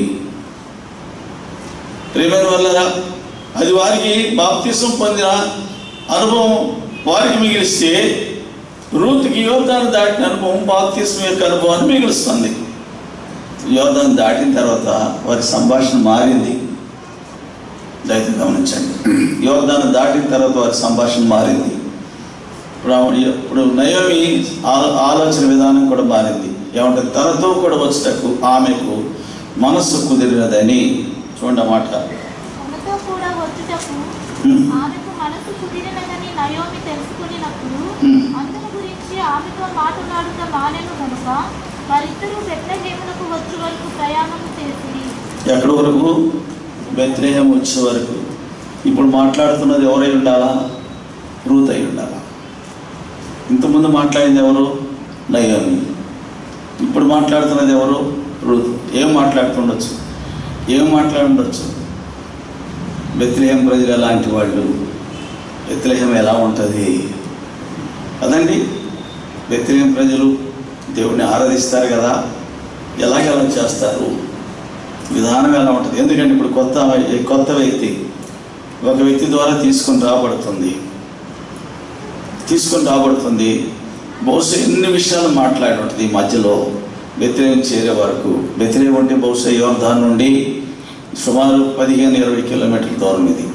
ప్రియమైన వల్ల అది వారికి బాప్తిసం పొందిన అనుభవం వారికి మిగిలిస్తే రూత్కి యోర్దాన్ని దాటిన అనుభవం బాప్తిసం యొక్క అనుభవాన్ని మిగులుస్తుంది యోర్దాన్ని దాటిన తర్వాత వారి సంభాషణ మారింది దయతో గమనించండి యోర్దాన్ని దాటిన తర్వాత వారి సంభాషణ మారింది ఇప్పుడు ఆవిడ- ఇప్పుడు నయోమి ఆ- ఆలోచన విధానం కూడా మారింది ఏమంటే తనతో కూడా వచ్చటకు ఆమెకు మనస్సు కుదిరినదని చూడండి ఆ మాట తనతో కూడా వచ్చుటకు హ్మ్. ఆమెకు మనసు కుదిరినదని నయోమి తెలుసుకునినప్పుడు హ్మ్. అందును గురించి ఆమెతో మాట్లాడుట మానెను కనుక వారిద్దరూ బెత్లహేమునకు వచ్చు వరకు ప్రయాణము చేసిరి ఎక్కడి వరకు బెత్లేహం వచ్చే వరకు ఇప్పుడు మాట్లాడుతున్నది ఎవరై ఉండాలా రూత్ అయి ఉండాలా ఇంతకుముందు మాట్లాడింది ఎవరు నయోమి ఇప్పుడు మాట్లాడుతున్నది ఎవరు రూత్ ఏం మాట్లాడుతుండొచ్చు ఏం మాట్లాడుండొచ్చు బెత్లేహం ప్రజలు ఎలాంటి వాళ్ళు బెత్లేహం ఎలా ఉంటుంది కదండి బెత్తిలేం ప్రజలు దేవుడిని ఆరాధిస్తారు కదా ఎలాగెలా చేస్తారు విధానం ఎలా ఉంటుంది ఎందుకంటే ఇప్పుడు కొత్త కొత్త వ్యక్తి ఒక వ్యక్తి ద్వారా తీసుకొని రాబడుతుంది తీసుకొని రాబడుతుంది బహుశా ఎన్ని విషయాలు మాట్లాడి ఉంటుంది ఈ మధ్యలో బెత్తిలేం చేరే వరకు బెత్తిలేం అంటే బహుశా యోర్ధాన్ నుండి సుమారు పదిహేను ఇరవై కిలోమీటర్ల దూరం ఇది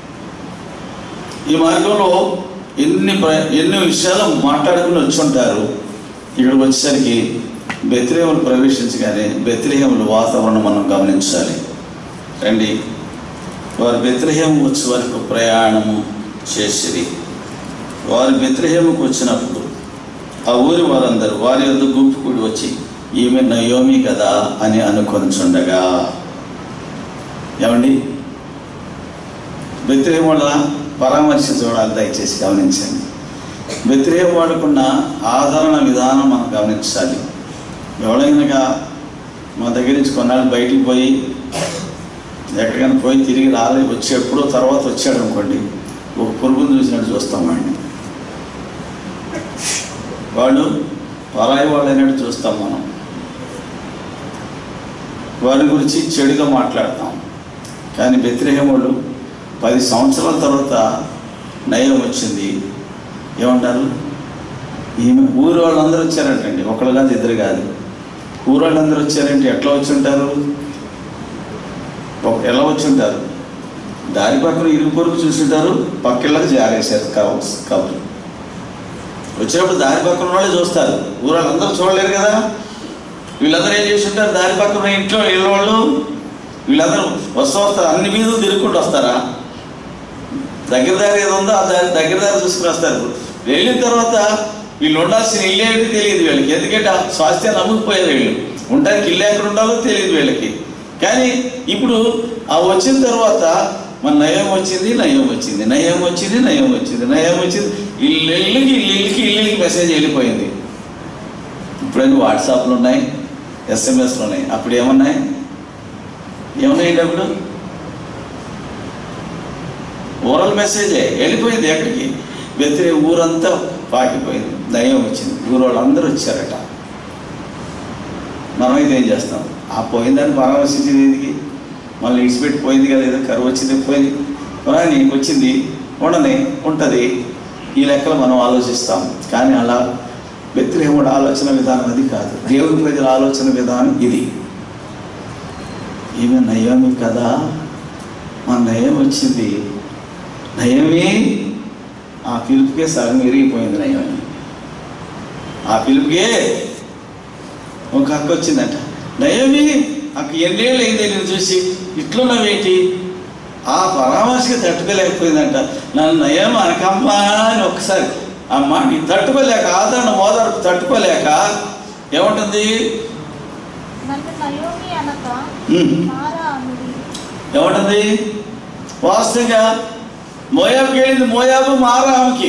ఈ మార్గంలో ఎన్ని ప్ర- ఎన్ని విషయాలు మాట్లాడుకుని వచ్చి ఉంటారు ఇక్కడికి వచ్చేసరికి బెత్తిలేములు ప్రవేశించగానే బెత్తిలేముల వాతావరణం మనం గమనించాలి రండి వారు బెత్లహేం వచ్చే వరకు ప్రయాణము చేసిరి వారు బెత్లహేముకు వచ్చినప్పుడు ఆ ఊరి వారందరూ వారి యొద్ద గుంపు కూడి వచ్చి ఈమె నయోమి కదా అని అనుకొని చుండగా ఏమండి బెత్లహేం వాళ్ళ పరామర్శ చూడాలి దయచేసి గమనించండి బెత్లహేం వాడుకున్న ఆదరణ విధానం మనం గమనించాలి ఎవడైనా మా దగ్గర నుంచి కొన్నాళ్ళు బయటికి పోయి ఎక్కడికైనా పోయి తిరిగి రాలే వచ్చి ఎప్పుడో తర్వాత వచ్చాడు అనుకోండి ఒక పురుగును చూసినట్టు చూస్తాం వాడిని వాడు పరాయి వాళ్ళు అయినట్టు చూస్తాం మనం వారి గురించి చెడుగా మాట్లాడతాం కానీ బెత్తిరేహం వాళ్ళు పది సంవత్సరాల తర్వాత నయం వచ్చింది ఏమంటారు ఈమె ఊరు వాళ్ళందరూ వచ్చారంటండి ఒకళ్ళు కాదు ఇద్దరు కాదు ఊరు వాళ్ళందరూ వచ్చారంటే ఎట్లా వచ్చి ఉంటారు ఒక- ఎలా వచ్చి ఉంటారు దారి పక్కన ఇరుగు పొరుగు చూసుంటారు పక్కిళ్ళకి జారేశారు కవ- కవర్ వచ్చినప్పుడు దారి పక్కన వాళ్ళే చూస్తారు ఊరు వాళ్ళందరూ చూడలేరు కదా వీళ్ళందరూ ఏం చేసి ఉంటారు దారి పక్కన ఉన్న ఇంట్లో ఇళ్ళ వాళ్ళు వీళ్ళందరూ వస్తూ వస్తారు అన్ని మీద తిరుగుకుంటూ వస్తారా దగ్గర దారి ఏదో ఉందో ఆ దారి దగ్గర దారి చూసుకుని వస్తారు వెళ్ళిన తర్వాత వీళ్ళు ఉండాల్సిన ఇల్లు ఏంటి తెలియదు వీళ్ళకి ఎందుకంటే ఆ స్వాస్థ్యాన్ని నమ్ముకుపోయారు వీళ్ళు ఉండడానికి ఇల్లు ఎక్కడ ఉండాలో తెలియదు వీళ్ళకి కానీ ఇప్పుడు ఆ వచ్చిన తర్వాత మన నయం వచ్చింది నయం వచ్చింది నయం వచ్చింది నయం వచ్చింది నయం వచ్చింది ఇల్లు ఇల్లుకి ఇల్లు ఇల్లుకి ఇల్లుకి మెసేజ్ వెళ్ళిపోయింది ఇప్పుడన్నీ వాట్సాప్లు ఉన్నాయి ఎస్ఎంఎస్లు ఉన్నాయి అప్పుడు ఏమన్నాయి ఏమన్నాయండి అప్పుడు ఓరల్ మెసేజే వెళ్ళిపోయింది ఎక్కడికి వ్యతిరే ఊరంతా పాకిపోయింది దయ్యం వచ్చింది ఊరు వాళ్ళందరూ వచ్చారట మనమైతే ఏం చేస్తాం ఆ పోయిందని పరామర్శించింది ఎందుకు మళ్ళీ ఇడిచిపెట్టి పోయింది కదా ఏదో కరువు వచ్చింది పోయింది కానీ వచ్చింది ఉండని ఉంటుంది ఈ లెక్కలు మనం ఆలోచిస్తాం కానీ అలా వ్యతిరేకుడు ఆలోచన విధానం అది కాదు దేవుని ప్రజల ఆలోచన విధానం ఇది ఈమె నయమి కదా మా నయం వచ్చింది నయమే ఆ పిలుపుకే సగం విరిగిపోయింది నయమి ఆ పిలుపుకే ఒక అక్క వచ్చిందంట నయమి అక్క ఎన్నేళ్ళు అయింది నేను చూసి ఇట్లున్నవేంటి ఆ పరామర్శకి తట్టుకోలేకపోయిందంట నన్ను నయం అనకమ్మా అని ఒకసారి అమ్మ నీ తట్టుకోలేక ఆదరణ మోదరకు తట్టుకోలేక ఏముంటుంది నన్ను నయోమి అనక ఉమ్. మారా అనుడి ఏముంటుంది వాస్తవంగా మోయాబుకి వెళ్ళింది మోయాబు మారా ఆమెకి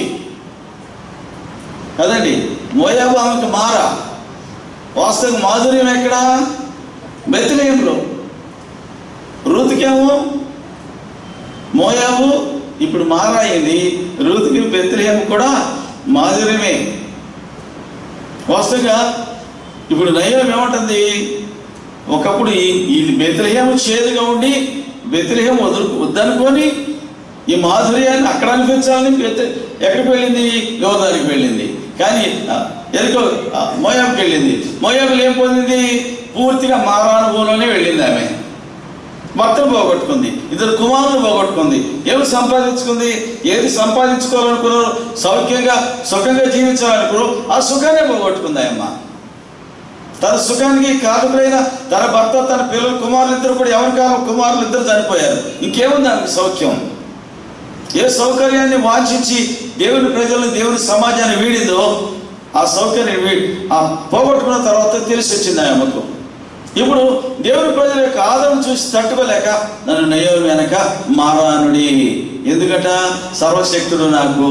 కదండి మోయాబు ఆమెకి మారా వాస్తవంగా మాధుర్యం ఎక్కడ బెత్తిలేయంలో రూతుకేమో మోయాబు ఇప్పుడు మారా అయింది రూతుకి బెత్తిలేయం కూడా మాధుర్యమే వాస్తవంగా ఇప్పుడు నయం ఏమంటుంది ఒకప్పుడు ఈ ఈ బెత్లహేము చేదుగా ఉండి బెత్లహేము వదులు వద్దనుకొని ఈ మాధుర్యాన్ని అక్కడ అనిపించాలని బెత్ ఎక్కడికి వెళ్ళింది యోధానికి వెళ్ళింది కానీ ఆ, ఎరుకో ఆ, మోయాబుకి వెళ్ళింది మోయాబులు ఏం పొందింది పూర్తిగా మారానుభవంలోనే వెళ్ళింది ఆమె భర్తను పోగొట్టుకుంది ఇద్దరు కుమారులు పోగొట్టుకుంది ఏమి సంపాదించుకుంది ఏది సంపాదించుకోవాలనుకున్నారు సౌఖ్యంగా సుఖంగా జీవించాలనుకున్నారు ఆ సుఖాన్ని పోగొట్టుకుంది అమ్మ తన సుఖానికి కాదుకులైన తన భర్త తన పిల్లలు కుమారులు ఇద్దరు కూడా ఎవరి కాలం కుమారులు ఇద్దరు చనిపోయారు ఇంకేముంది ఆమెకి సౌఖ్యం ఏ సౌకర్యాన్ని వాంఛించి దేవుని ప్రజలను దేవుని సమాజాన్ని వీడిందో ఆ సౌకర్యం వీ- ఆ పోగొట్టుకున్న తర్వాత తెలిసి వచ్చింది ఆమెకు ఇప్పుడు దేవుని ప్రజల యొక్క ఆదరణ చూసి తట్టుకోలేక నన్ను నయోమి వెనక మారానుడి ఎందుకట సర్వశక్తుడు నాకు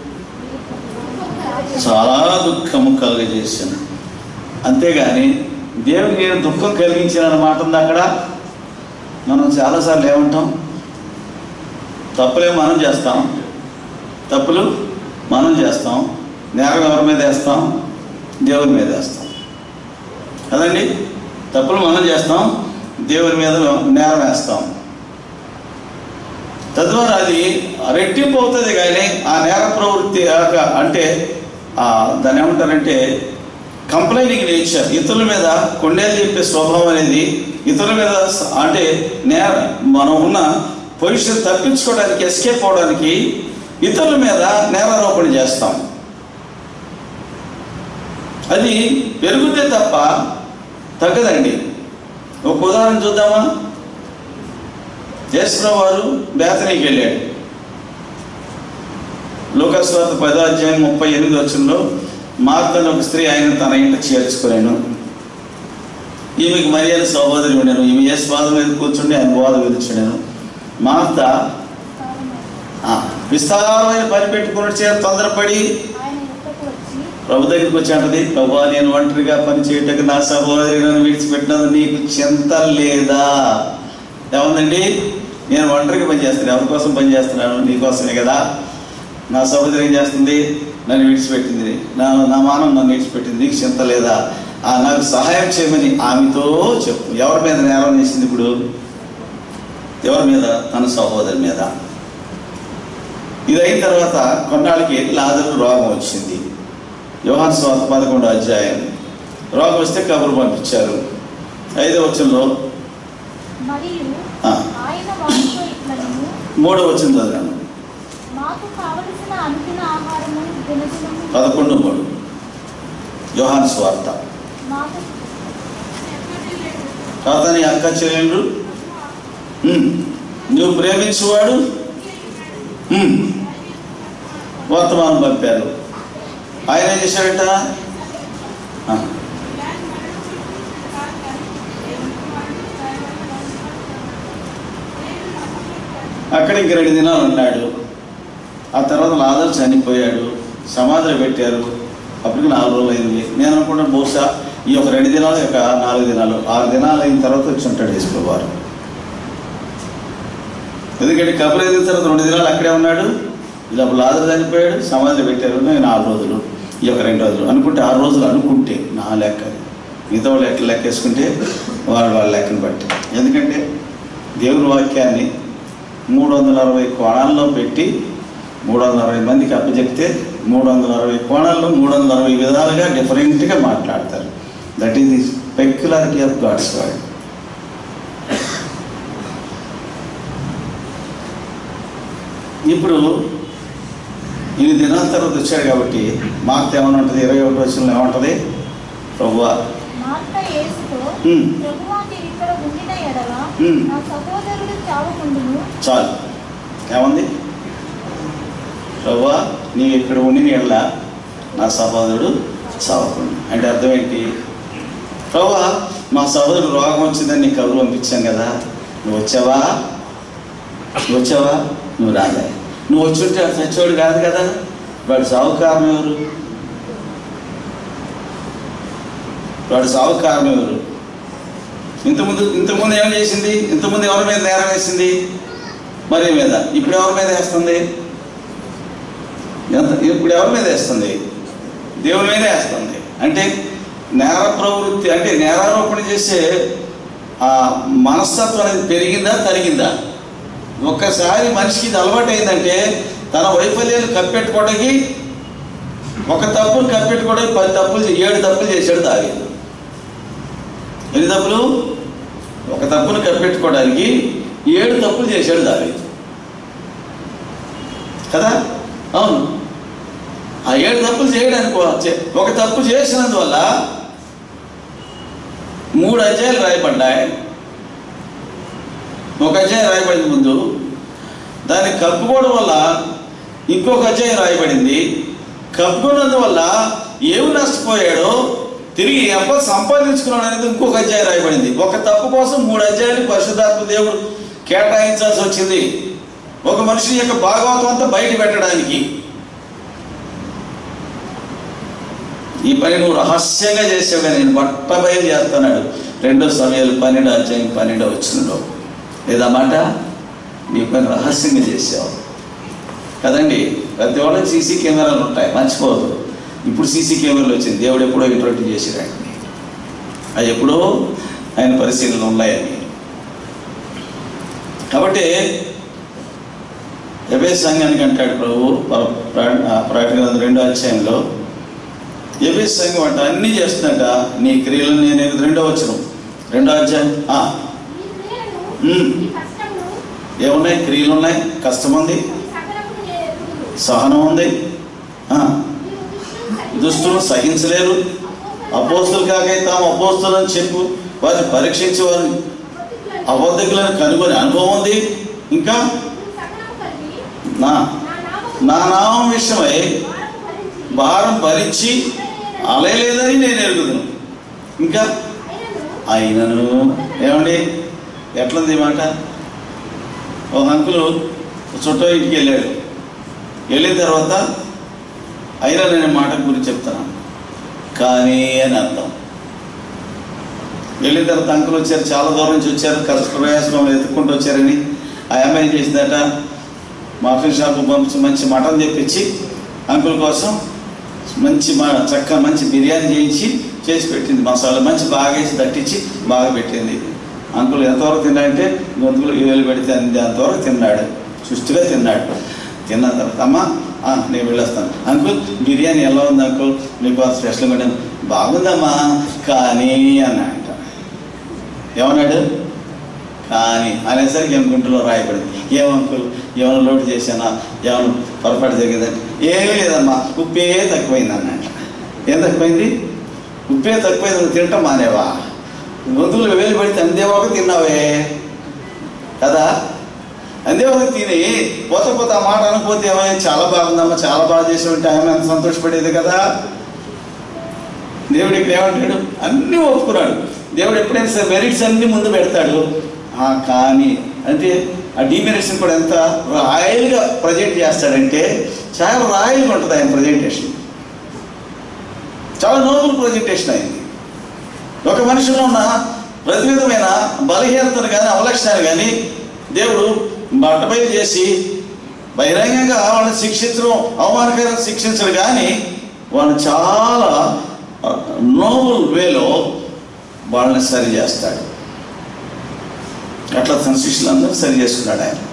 చాలా దుఃఖము కలుగజేసాను అంతేగాని దేవునికి నేను దుఃఖం కలిగించిన మాట ఉంది అక్కడ మనం చాలాసార్లు ఏమంటాం తప్పులే మనం చేస్తాం తప్పులు మనం చేస్తాం నేరం ఎవరి మీద వేస్తాం దేవుని మీద వేస్తాం కదండి తప్పులు మనం చేస్తాం దేవుని మీద నేరం వేస్తాం తద్వారా అది రెట్టింపు అవుతుంది కానీ ఆ నేర ప్రవృత్తి ఆక- అంటే ఆ, దాన్ని ఏమంటారంటే కంప్లైంటింగ్ నేచర్ ఇతరుల మీద కొండేలు చెప్పే స్వభావం అనేది ఇతరుల మీద స- అంటే నేర మనం ఉన్న పొజిషన్ తప్పించుకోవడానికి ఎస్కేప్ అవడానికి ఇతరుల మీద నేరారోపణ చేస్తాం అది పెరుగుతే తప్ప తగ్గదండి ఒక ఉదాహరణ చూద్దామా జయశ్రావు వారు బేతనీకి వెళ్ళాడు లోకస్వార్త పదో అధ్యాయం ముప్పై ఎనిమిది వచ్చంలో మార్తను ఒక స్త్రీ ఆయన తన ఇంట చేర్చుకున్నాను ఈమెకి మర్యాద సహోదరి ఉండను ఈమె ఏ స్వాదం మీద కూర్చుండి ఆయన బోధ విధించాను మార్త ఆ, విస్తారమైన పని పెట్టుకుని చేత తొందరపడి ఆయన ఎక్కడికి వచ్చి ప్రభు దగ్గరికి వచ్చి అంటది ప్రభు నేను ఒంటరిగా పని చేయటకు నా సహోదరి నన్ను విడిచిపెట్టినది నీకు చింత లేదా ఏముందండి నేను ఒంటరిగా పని చేస్తాను ఎవరి కోసం పని చేస్తున్నాను నీకోసమే కదా నా సహోదరి ఏం చేస్తుంది నన్ను విడిచిపెట్టింది నా నా మానం నన్ను విడిచిపెట్టింది నీకు చింత లేదా ఆ నాకు సహాయం చేయమని ఆమెతో చెప్పు ఎవరి మీద నేరం చేసింది ఇప్పుడు ఎవరి మీద తన సహోదరి మీద ఇది అయిన తర్వాత కొన్నాళ్ళకి లాజరు రోగం వచ్చింది యోహాన్ స్వాత పదకొండు అధ్యాయం రోగం వస్తే కబురు పంపించారు ఐదో వచనంలో మరియు ఆ, ఆయన వారితో ఇట్లను మూడో వచనం చదివాను మాకు కావలసిన అనుదిన ఆహారము దినదినము పదకొండు మూడు యోహాన్ స్వార్త మాకు తర్వాత నీ అక్క చెల్లెళ్ళు ఉమ్, నువ్వు ప్రేమించువాడు ఉమ్, వర్తమానం పంపారు ఆయన ఏం చేశాడట ఆ, అక్కడ ఇంక రెండు దినాలు ఉన్నాడు ఆ తర్వాత లాదర్ చనిపోయాడు సమాధిలో పెట్టారు అప్పటికి నాలుగు రోజులు అయింది నేను అనుకుంటా బహుశా ఈ ఒక రెండు దినాలు ఒక నాలుగు దినాలు ఆరు దినాలు అయిన తర్వాత వచ్చి ఉంటాడు యేసుప్రభువారు ఎందుకంటే కబురు అయిన తర్వాత రెండు దినాలు అక్కడే ఉన్నాడు ఇది అప్పుడు లాదర్ చనిపోయాడు సమాధిలో పెట్టారు నేను నాలుగు రోజులు ఈ ఒక రెండు రోజులు అనుకుంటే ఆరు రోజులు అనుకుంటే నా లెక్క మిగతా వాళ్ళ లెక్క లెక్కేసుకుంటే వాళ్ళ వాళ్ళ లెక్కను బట్టి ఎందుకంటే దేవుని వాక్యాన్ని మూడు వందల అరవై కోణాల్లో పెట్టి మూడు వందల అరవై మందికి అప్పచెప్తే మూడు వందల అరవై కోణాల్లో మూడు వందల అరవై విధాలుగా డిఫరెంట్గా మాట్లాడతారు that is the specularity of God's word ఇప్పుడు ఇన్ని దినాల తర్వాత వచ్చాడు కాబట్టి మార్త ఏమని ఉంటుంది ఇరవై ఒకటి వచ్చిన ఏమంటుంది ప్రభువా మార్త యేసుతో ఉమ్, ప్రభువా నీవు ఇక్కడ ఉండిన ఎడల ఉమ్. నా సహోదరుడు చావకుండును చాలు ఏముంది ప్రభువా నీవు ఇక్కడ ఉండి నీళ్ళ నా సహోదరుడు చావకుండా అంటే అర్థం ఏంటి ప్రభువా మా సహోదరుడు రోగం వచ్చిందని నీకు కబురు పంపించాం కదా నువ్వు వచ్చావా నువ్వు వచ్చావా నువ్వు రాలే నువ్వు వచ్చుంటే ఆ చచ్చేవాడు కాదు కదా వాడు సావు కారణం ఎవరు వాడు సావు కారణం ఎవరు ఇంతకుముందు ఇంతకుముందు ఏం చేసింది ఇంతకుముందు ఎవరి మీద నేరం వేసింది మరి మీద ఇప్పుడు ఎవరి మీద వేస్తుంది ఎంత ఇప్పుడు ఎవరి మీద వేస్తుంది దేవుని మీద వేస్తుంది అంటే నేర ప్రవృత్తి అంటే నేరారోపణ చేసే ఆ మనస్తత్వం అనేది పెరిగిందా తరిగిందా ఒక్కసారి మనిషికి ఇది అలవాటు అయిందంటే తన వైఫల్యాలు కప్పెట్టుకోవడానికి ఒక తప్పులు కప్పెట్టుకోవడానికి పది తప్పులు చే- ఏడు తప్పులు చేశాడు దావీదు ఎన్ని తప్పులు ఒక తప్పును కప్పెట్టుకోవడానికి ఏడు తప్పులు చేశాడు దావీదు కదా అవును ఆ ఏడు తప్పులు చేయడానికి వా- చే- ఒక తప్పు చేసినందువల్ల మూడు అధ్యాయాలు రాయబడ్డాయి ఒక అధ్యాయం రాయబడింది ముందు దాన్ని కప్పుకోవడం వల్ల ఇంకొక అధ్యాయం రాయబడింది కప్పుకున్నందువల్ల ఏమి నష్టపోయాడో తిరిగి ఎంత సంపాదించుకున్నాడు అనేది ఇంకొక అధ్యాయం రాయబడింది ఒక తప్పు కోసం మూడు అధ్యాయాలు పరిశుద్ధాత్మ దేవుడు కేటాయించాల్సి వచ్చింది ఒక మనిషి యొక్క భాగవతం అంతా బయట పెట్టడానికి ఈ పని నువ్వు రహస్యంగా చేసావు కానీ నేను బట్ట బయలు చేస్తున్నాడు రెండో సమయాలు పన్నెండు అధ్యాయం పన్నెండో వచ్చినలో లేదా మాట నీ పని రహస్యంగా చేసావు కదండి ప్రతి వాళ్ళకి సీసీ కెమెరాలు ఉంటాయి మర్చిపోదు ఇప్పుడు సీసీ కెమెరాలు వచ్చింది దేవుడు ఎప్పుడో ఇంట్రొడ్యూస్ చేసాడు ఆయన్ని అవి ఎప్పుడో ఆయన పరిశీలనలు ఉన్నాయని కాబట్టి ఎబే సంఘానికి అంటాడు ప్రభు ప్ర- ప్ర- ఆ ప్రకటన రెండో అధ్యాయంలో ఎబే సంఘం అంట అన్నీ చేస్తుందట నీ క్రియలు నేను ఎరుగు- రెండో వచ్చిన రెండో అధ్యాయం ఆ, ఈ క్రియలను, మ్మ్. ఈ కష్టమును, ఏమున్నాయి క్రియలు ఉన్నాయి కష్టం ఉంది ఈ సకలమును నేను ఎరుగుదును. సహనం ఉంది ఆ, నీవు దుష్టులను సహించలేవు. దుస్తులు సహించలేరు అపోస్తులు కాకైతే తాము అపోస్తులు అని చెప్పు వారిని పరీక్షించి వారిని అబద్ధికులను అబద్ధికులను కనుగొని అనుభవం ఉంది ఇంకా నీవు సకలము కలిగి, నా నా నామము నా నామం విషయమై భారము భరించి, భారం భరించి అలయలేదని నేను ఎరుగుదును ఇంకా అయినను అయినను ఏమండి ఎట్లుంది ఈ మాట ఒక అంకులు చుట్టూ ఇంటికి వెళ్ళాడు వెళ్ళిన తర్వాత అయినా నేను మాట గురించి చెప్తాను కానీ అని అర్థం వెళ్ళిన తర్వాత అంకులు వచ్చారు చాలా దూరం నుంచి వచ్చారు కష్ట ప్రయాసం ఎత్తుకుంటూ వచ్చారని ఆ అమ్మాయి చేసిందట మటన్ షాప్ పంపించి మంచి మటన్ తెప్పించి అంకుల్ కోసం మంచి మా చక్క మంచి బిర్యానీ చేయించి చేసి పెట్టింది మసాలా మంచి బాగా వేసి దట్టించి బాగా పెట్టింది అంకుల్ ఎంతవరకు తిన్నాడంటే గొంతులు వేలు పెడితే అంది అంతవరకు తిన్నాడు సుష్టిగా తిన్నాడు తిన్న తర్వాత అమ్మ ఆ, నేను వెళ్ళొస్తాను అంకుల్ బిర్యానీ ఎలా ఉంది అంకుల్ నీకు స్పెషల్ పెట్టాను బాగుందమ్మా కానీ అన్నాడు ఏమన్నాడు కానీ అనేసరికి ఏం గుంటలో రాయబడింది ఏం అంకుల్ ఏమైనా లోటు చేశానా ఏమైనా పొరపాటు జరిగిందంటే ఏమీ లేదమ్మా ఉప్పే తక్కువైంది అన్నట్ట ఏం తక్కువైంది ఉప్పే తక్కువైంది నువ్వు తింటాం మానేవా గొంతులు వేలు పెడితే అందేవాక తిన్నావే కదా అందేవాక తిని పోత పోత ఆ మాట అనకపోతే ఏమైనా చాలా బాగుందమ్మా చాలా బాగా చేసి ఉంటే ఆమె ఎంత సంతోషపడేది కదా దేవుడు ఇక్కడ ఏమంటాడు అన్నీ ఒప్పుకున్నాడు దేవుడు ఎప్పుడైనా సరే మెరిట్స్ అన్ని ముందు పెడతాడు ఆ కానీ అంటే ఆ డిమెరిట్స్ని కూడా ఎంత రాయల్గా ప్రజెంట్ చేస్తాడంటే చాలా రాయల్గా ఉంటుంది ఆయన ప్రజెంటేషన్ చాలా నోబుల్ ప్రజెంటేషన్ అయింది ఒక మనిషిలో ఉన్న ప్రతి విధమైన బలహీనతను కానీ అవలక్షణాలు కానీ దేవుడు బట్టపై చేసి బహిరంగంగా వాళ్ళని శిక్షించడం అవమానకరంగా శిక్షించడు కానీ వాళ్ళు చాలా నోబుల్ వేలో వాళ్ళని సరి చేస్తాడు అట్లా తన శిష్యులందరూ సరి చేసుకున్నాడు ఆయన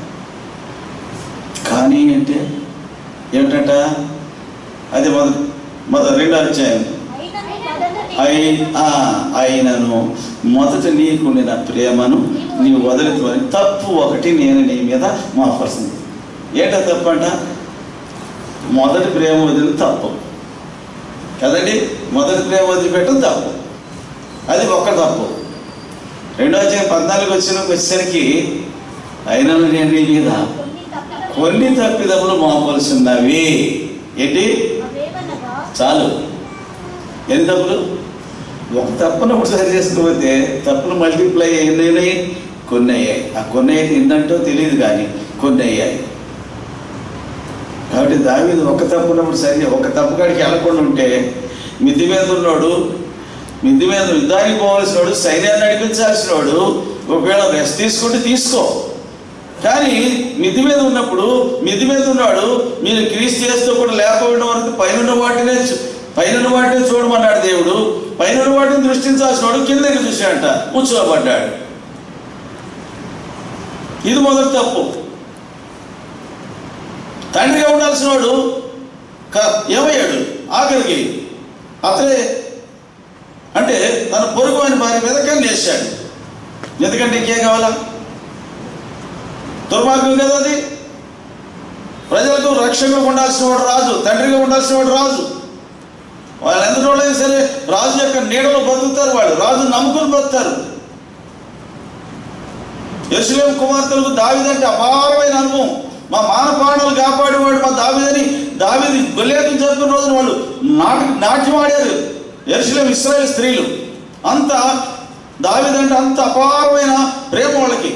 కానీ అంటే ఏమిటంట అది మొదటి మొదటి రెండో అధ్యాయం అయి ఆ, అయినను మొదట నీకుండిన ప్రేమను నీవు వదిలిపోయి తప్పు ఒకటి నేను నీ మీద మోపరుస్తుంది ఏంట తప్పు అంట మొదటి ప్రేమ వదిలి తప్పు కదండి మొదటి ప్రేమ వదిలిపెట్టడం తప్పు అది ఒక్క తప్పు రెండో అధ్యాయం పద్నాలుగు వచ్చిన వచ్చేసరికి అయినను నేను నీ మీద కొన్ని తప్పిదములు మోపవలసి ఉన్నవి ఏంటి అవేమనగా చాలు ఎన్ని తప్పులు ఒక తప్పునప్పుడు సరి చేసుకోకపోతే తప్పులు మల్టిప్లై అయినాయి కొన్ని అయ్యాయి ఆ కొన్ని అయితే ఏంటంటో తెలియదు కానీ కొన్ని అయ్యాయి కాబట్టి దావీదు ఒక తప్పునప్పుడు సరి ఒక తప్పు కాడికి వెళ్ళకుండా ఉంటే మిద్ది మీద ఉన్నాడు మిద్ది మీద యుద్ధానికి పోవలసినోడు సైన్యాన్ని నడిపించాల్సినోడు ఒకవేళ రెస్ట్ తీసుకుంటే తీసుకో కానీ మిద్ది మీద ఉన్నప్పుడు మిద్ది మీద ఉన్నాడు మీరు క్రీస్తు చేస్తూ కూడా లేకపోవడం వరకు పైన వాటినే చూ- పైన వాటిని చూడమన్నాడు దేవుడు పైన వాటిని దృష్టించాల్సిన వాడు కిందకి చూశాడంట కూర్చోబడ్డాడు ఇది మొదటి తప్పు తండ్రిగా ఉండాల్సిన వాడు క- ఏమయ్యాడు ఆఖరికి అతనే అంటే తన పొరుగు అని భార్య మీద కన్నేశాడు ఎందుకంటే ఇంకేం కావాలా దుర్మార్గం కదా అది ప్రజలకు రక్షకుడు ఉండాల్సిన వాడు రాజు తండ్రిగా ఉండాల్సిన వాడు రాజు వాళ్ళు ఎంత రోజులైనా సరే రాజు యొక్క నీడలో బతుకుతారు వాళ్ళు రాజు నమ్ముకుని బతుకుతారు యశ్లేం కుమార్తెలకు దావిదంటే అపారమైన అనుభవం మా మాన ప్రాణాలు కాపాడేవాడు మా దావిదని దావిది బలేతం జరుపుకున్న రోజున వాళ్ళు నాటి నాట్యం ఆడారు యశ్లేం ఇస్రాయేల్ స్త్రీలు అంత దావిదంటే అంత అపారమైన ప్రేమ వాళ్ళకి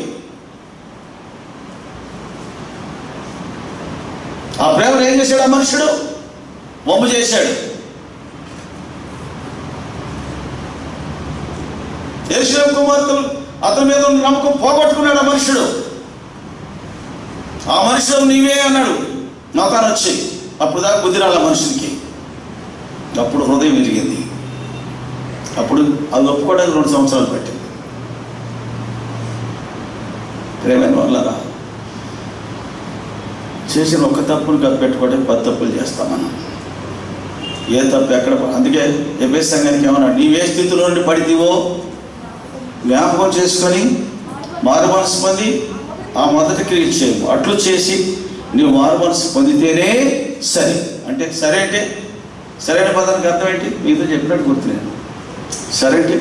ఆ ప్రేమను ఏం చేశాడు ఆ మనుషుడు వమ్ము చేశాడు యశ్లేం కుమార్తెలు అతని మీద ఉన్న నమ్మకం పోగొట్టుకున్నాడు ఆ మనుషుడు ఆ మనుషుడు నీవే అన్నాడు నాతాను వచ్చి అప్పుడు దాకా బుద్ధి రాల మనుషుడికి అప్పుడు హృదయం వెలిగింది అప్పుడు అది ఒప్పుకోవడానికి రెండు సంవత్సరాలు పట్టింది ప్రేమైన వాళ్ళరా చేసిన ఒక్క తప్పును కప్పెట్టుకోవడానికి పది తప్పులు చేస్తాం మనం ఏ తప్పు ఎక్కడ ప- అందుకే ఎఫ్ఎస్ సంఘానికి ఏమన్నా నీవే స్థితిలో నుండి పడితేవో జ్ఞాపకం చేసుకొని మారు మనసు పొంది ఆ మొదటి క్రియ చేయము అట్లు చేసి నీవు మారు మనసు పొందితేనే సరే అంటే సరే అంటే సరైన పదానికి అర్థం ఏంటి మీతో చెప్పినట్టు గుర్తులేదు సరే అంటే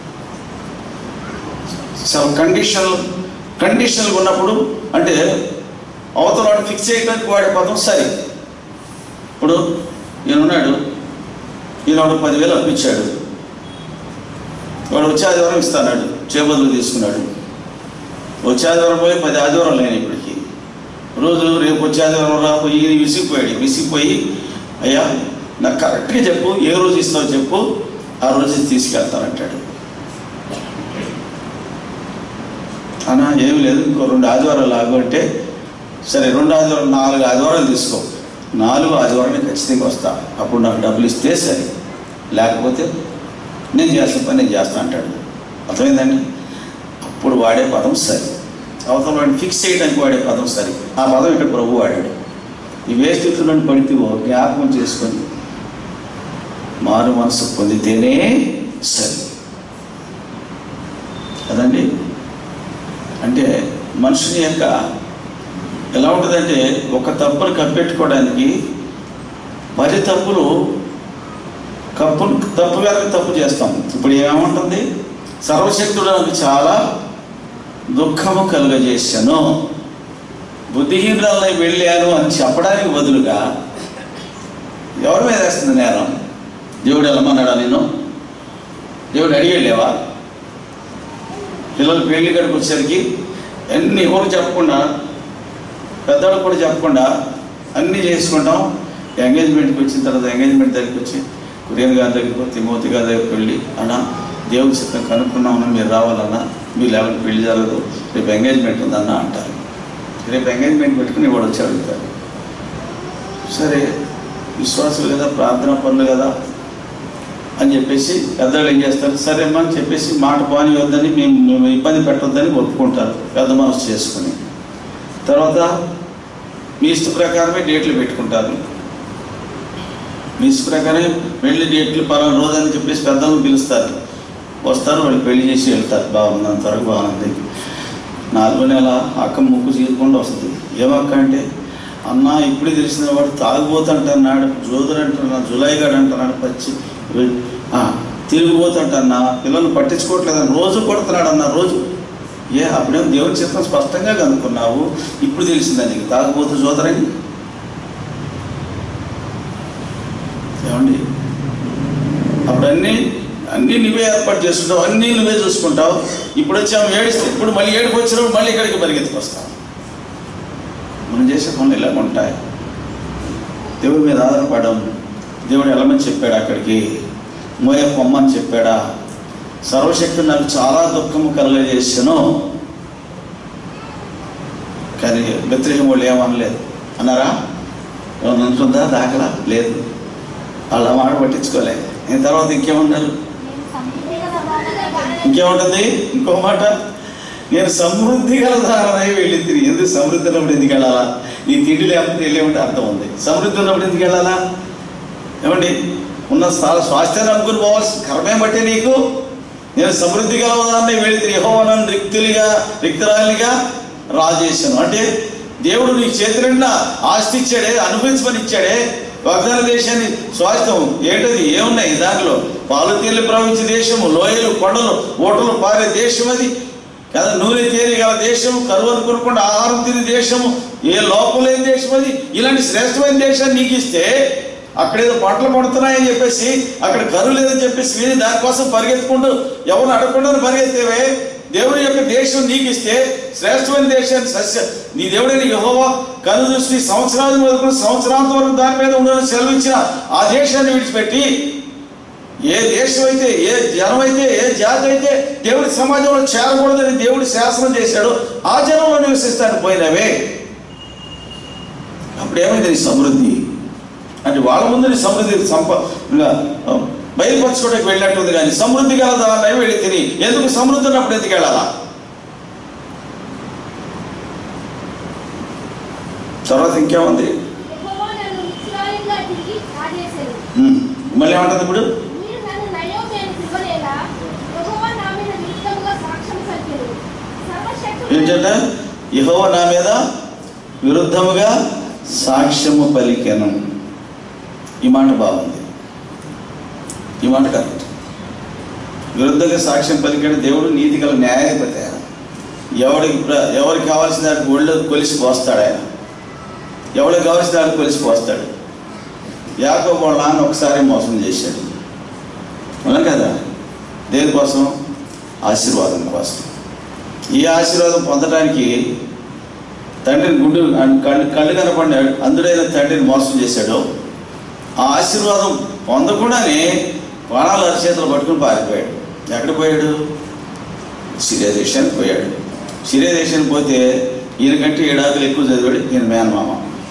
కండిషన్ కండిషన్లు ఉన్నప్పుడు అంటే అవతల వాడు ఫిక్స్ చేయడానికి వాడే పదం సరే ఇప్పుడు ఈయన ఉన్నాడు ఈయన వాడు పదివేలు అప్పించాడు వాడు వచ్చే ఆదివారం ఇస్తాడు చేబదులు తీసుకున్నాడు వచ్చే ఆదివారం పోయి పది ఆదివారం లేని ఇప్పటికి రోజు రేపు వచ్చే ఆదివారం రాపోయి ఈయన విసిగిపోయాడు విసిగిపోయి అయ్యా నాకు కరెక్ట్గా చెప్పు ఏ రోజు ఇస్తావు చెప్పు ఆ రోజు తీసుకెళ్తానంటాడు అన్నా ఏం లేదు ఇంకో రెండు ఆదివారాలు ఆగు అంటే సరే రెండు ఆదివారం నాలుగు ఆదివారాలు తీసుకో నాలుగు ఆదివారాలు ఖచ్చితంగా వస్తా అప్పుడు నాకు డబ్బులు ఇస్తే సరే లేకపోతే నేను చేసిన పని నేను చేస్తా అంటాడు అర్థమైందండి అప్పుడు వాడే పదం సరి అవతల వాడిని ఫిక్స్ చేయడానికి వాడే పదం సరి ఆ పదం ఇక్కడ ప్రభు వాడాడు ఈ ఏ స్థితిలో పడితేవో జ్ఞాపకం చేసుకొని మారు మనసు పొందితేనే సరి కదండి అంటే మనుషుని యొక్క ఎలా ఉంటుందంటే ఒక తప్పును కప్పెట్టుకోవడానికి పది తప్పులు కప్పు తప్పు వేరకు తప్పు చేస్తాం ఇప్పుడు ఏమేముంటుంది సర్వశక్తుడు నాకు చాలా దుఃఖము కలుగజేశాను బుద్ధిహీనురాలై వెళ్ళాను అని చెప్పడానికి బదులుగా ఎవరి మీద వేస్తుంది నేరం దేవుడు వెళ్ళమన్నాడా నేను దేవుడు అడిగి వెళ్ళావా పిల్లలు పెళ్లి గడికి వచ్చేసరికి అన్ని ఎవరు చెప్పకుండా పెద్దవాళ్ళు కూడా చెప్పకుండా అన్నీ చేసుకుంటాం ఎంగేజ్మెంట్కి వచ్చిన తర్వాత ఎంగేజ్మెంట్ దగ్గరికి వచ్చి కురియన్ గారి దగ్గరికి తిమోతి గారి దగ్గరికి వెళ్ళి అన్నా దేవుడి చిత్తం కనుక్కున్నామన్నా మీరు రావాలన్నా మీ లేవల్ పెళ్లి జరగదు రేపు ఎంగేజ్మెంట్ ఉందన్న అంటారు రేపు ఎంగేజ్మెంట్ పెట్టుకుని వాడు వచ్చి అడుగుతారు సరే విశ్వాసులు కదా ప్రార్థనా పనులు కదా అని చెప్పేసి పెద్దవాళ్ళు ఏం చేస్తారు సరే అమ్మా అని చెప్పేసి మాట పోని వద్దని మేము మేము ఇబ్బంది పెట్టొద్దని ఒప్పుకుంటారు పెద్ద మనసు చేసుకుని తర్వాత మీ ఇష్ట ప్రకారమే డేట్లు పెట్టుకుంటారు మీ ఇష్ట ప్రకారమే పెళ్లి డేట్లు పలానా రోజు అని చెప్పేసి పెద్దలను పిలుస్తారు వస్తారు వాళ్ళు పెళ్లి చేసి వెళ్తారు బాగుంది అంతవరకు బాగుంది నాలుగో నెల అక్క ముక్కు చీరకుండా వస్తుంది ఏమక్క అంటే అన్న ఇప్పుడే తెలిసిన వాడు తాగుబోతుంటున్నాడు జోదురు అంటున్నాడు జులైగాడు అంటున్నాడు పచ్చి వీ- ఆ, తిరిగిపోతుంటన్నా పిల్లల్ని పట్టించుకోవట్లేదని రోజు కొడుతున్నాడు అన్న రోజు ఏ అప్పుడేం దేవుని చిత్రం స్పష్టంగా కనుక్కున్నావు ఇప్పుడు తెలిసిందా నీకు తాగుబోతు జోదరని ఏమండి అప్పుడు అన్నీ అన్నీ నువ్వే ఏర్పాటు చేసుకుంటావు అన్నీ నువ్వే చూసుకుంటావు ఇప్పుడు వచ్చాము ఏడిస్తే ఇప్పుడు మళ్ళీ ఏడుపు వచ్చినప్పుడు మళ్ళీ ఇక్కడికి పరిగెత్తుకొస్తాం మనం చేసే పనులు ఇలా ఉంటాయి దేవుడి మీద ఆధారపడడం దేవుడు వెళ్ళమని చెప్పాడు అక్కడికి మోయ పొమ్మని చెప్పాడా సర్వశక్తి నాకు చాలా దుఃఖము కలుగజేసాను కానీ బెత్రిహం వాళ్ళు ఏమనలేదు అన్నారా ఏమన్నా ఉంటుందా దాఖలా లేదు వాళ్ళ మాట పట్టించుకోలేదు నేను తర్వాత ఇంకేమన్నారు నేను సమృద్ధి గల వాడనై ఇంకేముంటుంది ఇంకో మాట నేను సమృద్ధి గల దారనై వెళ్ళి తిరిగి ఎందుకు సమృద్ధి ఉన్నప్పుడు ఎందుకు వెళ్ళాలా నీ తిండి లేకపోతే వెళ్ళేమంటే అర్థం ఉంది సమృద్ధి ఉన్నప్పుడు ఎందుకు వెళ్ళాలా ఏమండి ఉన్న స్థల స్వాస్థ్యాన్ని నమ్ముకుని పోవాల్సి కర్మే బట్టే నీకు నేను సమృద్ధి గలవదాన్ని వెళ్ళి తిరిగి యెహోవాను రిక్తులుగా రిక్తురాలిగా రాజేశాను అంటే దేవుడు నీకు చేతి నిండా ఆస్తి ఇచ్చాడే అనుభవించమని ఇచ్చాడే వాగ్దాన దేశాన్ని స్వాస్థ్యం ఏంటది ఏమున్నాయి దానిలో పాలు తేలి ప్రవహించే దేశము లోయలు కొండలు ఓటలు పారే దేశం అది కదా నూనె తేలి గల దేశం కరువు అనుకోకుండా ఆహారం తినే దేశము ఏ లోపం లేని దేశం అది ఇలాంటి శ్రేష్టమైన దేశాన్ని నీకు ఇస్తే అక్కడేదో పంటలు పడుతున్నాయని చెప్పేసి అక్కడ కరువు లేదని చెప్పేసి విని దానికోసం పరిగెత్తుకుంటూ ఎవరు అడగకుండా పరిగెత్తేవే దేవుని యొక్క దేశం నీకు ఇస్తే శ్రేష్టమైన దేశాన్ని సస్య నీ దేవుడిని యెహోవా కను దృష్టి సంవత్సరాలు మొదలుకొని సంవత్సరాంతం వరకు దాని మీద ఉండాలని సెలవిచ్చిన ఆ దేశాన్ని విడిచిపెట్టి ఏ దేశం అయితే ఏ జనం అయితే ఏ జాతి అయితే దేవుడి సమాజంలో చేరకూడదని దేవుడి శాసనం చేశాడు ఆ జనంలో నివసిస్తాను పోయినవే అప్పుడు ఏమైంది నీ సమృద్ధి అంటే వాళ్ళ ముందు నీ సమృద్ధి సంప ఇంకా బయలుపరచుకోవడానికి వెళ్ళినట్టుంది కానీ సమృద్ధి గల దారిలో వెళ్ళి తిని ఎందుకు సమృద్ధి ఉన్నప్పుడు ఎందుకు వెళ్ళాలా తర్వాత ఇంకేముంది యెహోవా నన్ను ఇశ్రాయేలుగా తిరిగి సాగేశాను. ఉమ్, మళ్ళీ ఏమంటుంది ఇప్పుడు మీరు నన్ను నయోమి అని పిలవలేదా? యెహోవా నా మీద విరుద్ధముగా సాక్ష్యం పలికెను. సర్వశక్తుడు ఏంటంటే యెహోవా నా మీద విరుద్ధముగా సాక్ష్యము పలికెను ఈ మాట బాగుంది ఈ మాట కరెక్ట్ విరుద్ధంగా సాక్ష్యం పలికాడు దేవుడు నీతి గల న్యాయాధిపతి ఆయన ఎవడికి ప్ర- ఎవరికి కావాల్సిన దానికి ఒళ్ళు కొలిసి పోస్తాడు ఆయన ఎవరికి కావాల్సిన దానికి కొలిసి పోస్తాడు యాకోబు వాళ్ళ నాన్న ఒకసారి మోసం చేశాడు అవునా కదా దేనికోసం ఆశీర్వాదం కోసం ఈ ఆశీర్వాదం పొందడానికి తండ్రిని గుండు కళ్ళు కళ్ళు కనపడినాడు అందుడైన తండ్రిని మోసం చేశాడు ఆ ఆశీర్వాదం పొందకుండానే ప్రాణాలు అరచేతులు పట్టుకుని పారిపోయాడు ఎక్కడ పోయాడు సిరియా దేశానికి పోయాడు సిరియా దేశానికి పోతే ఈయనకంటే ఏడాదులు ఎక్కువ చదివాడు ఈయన మేనమామ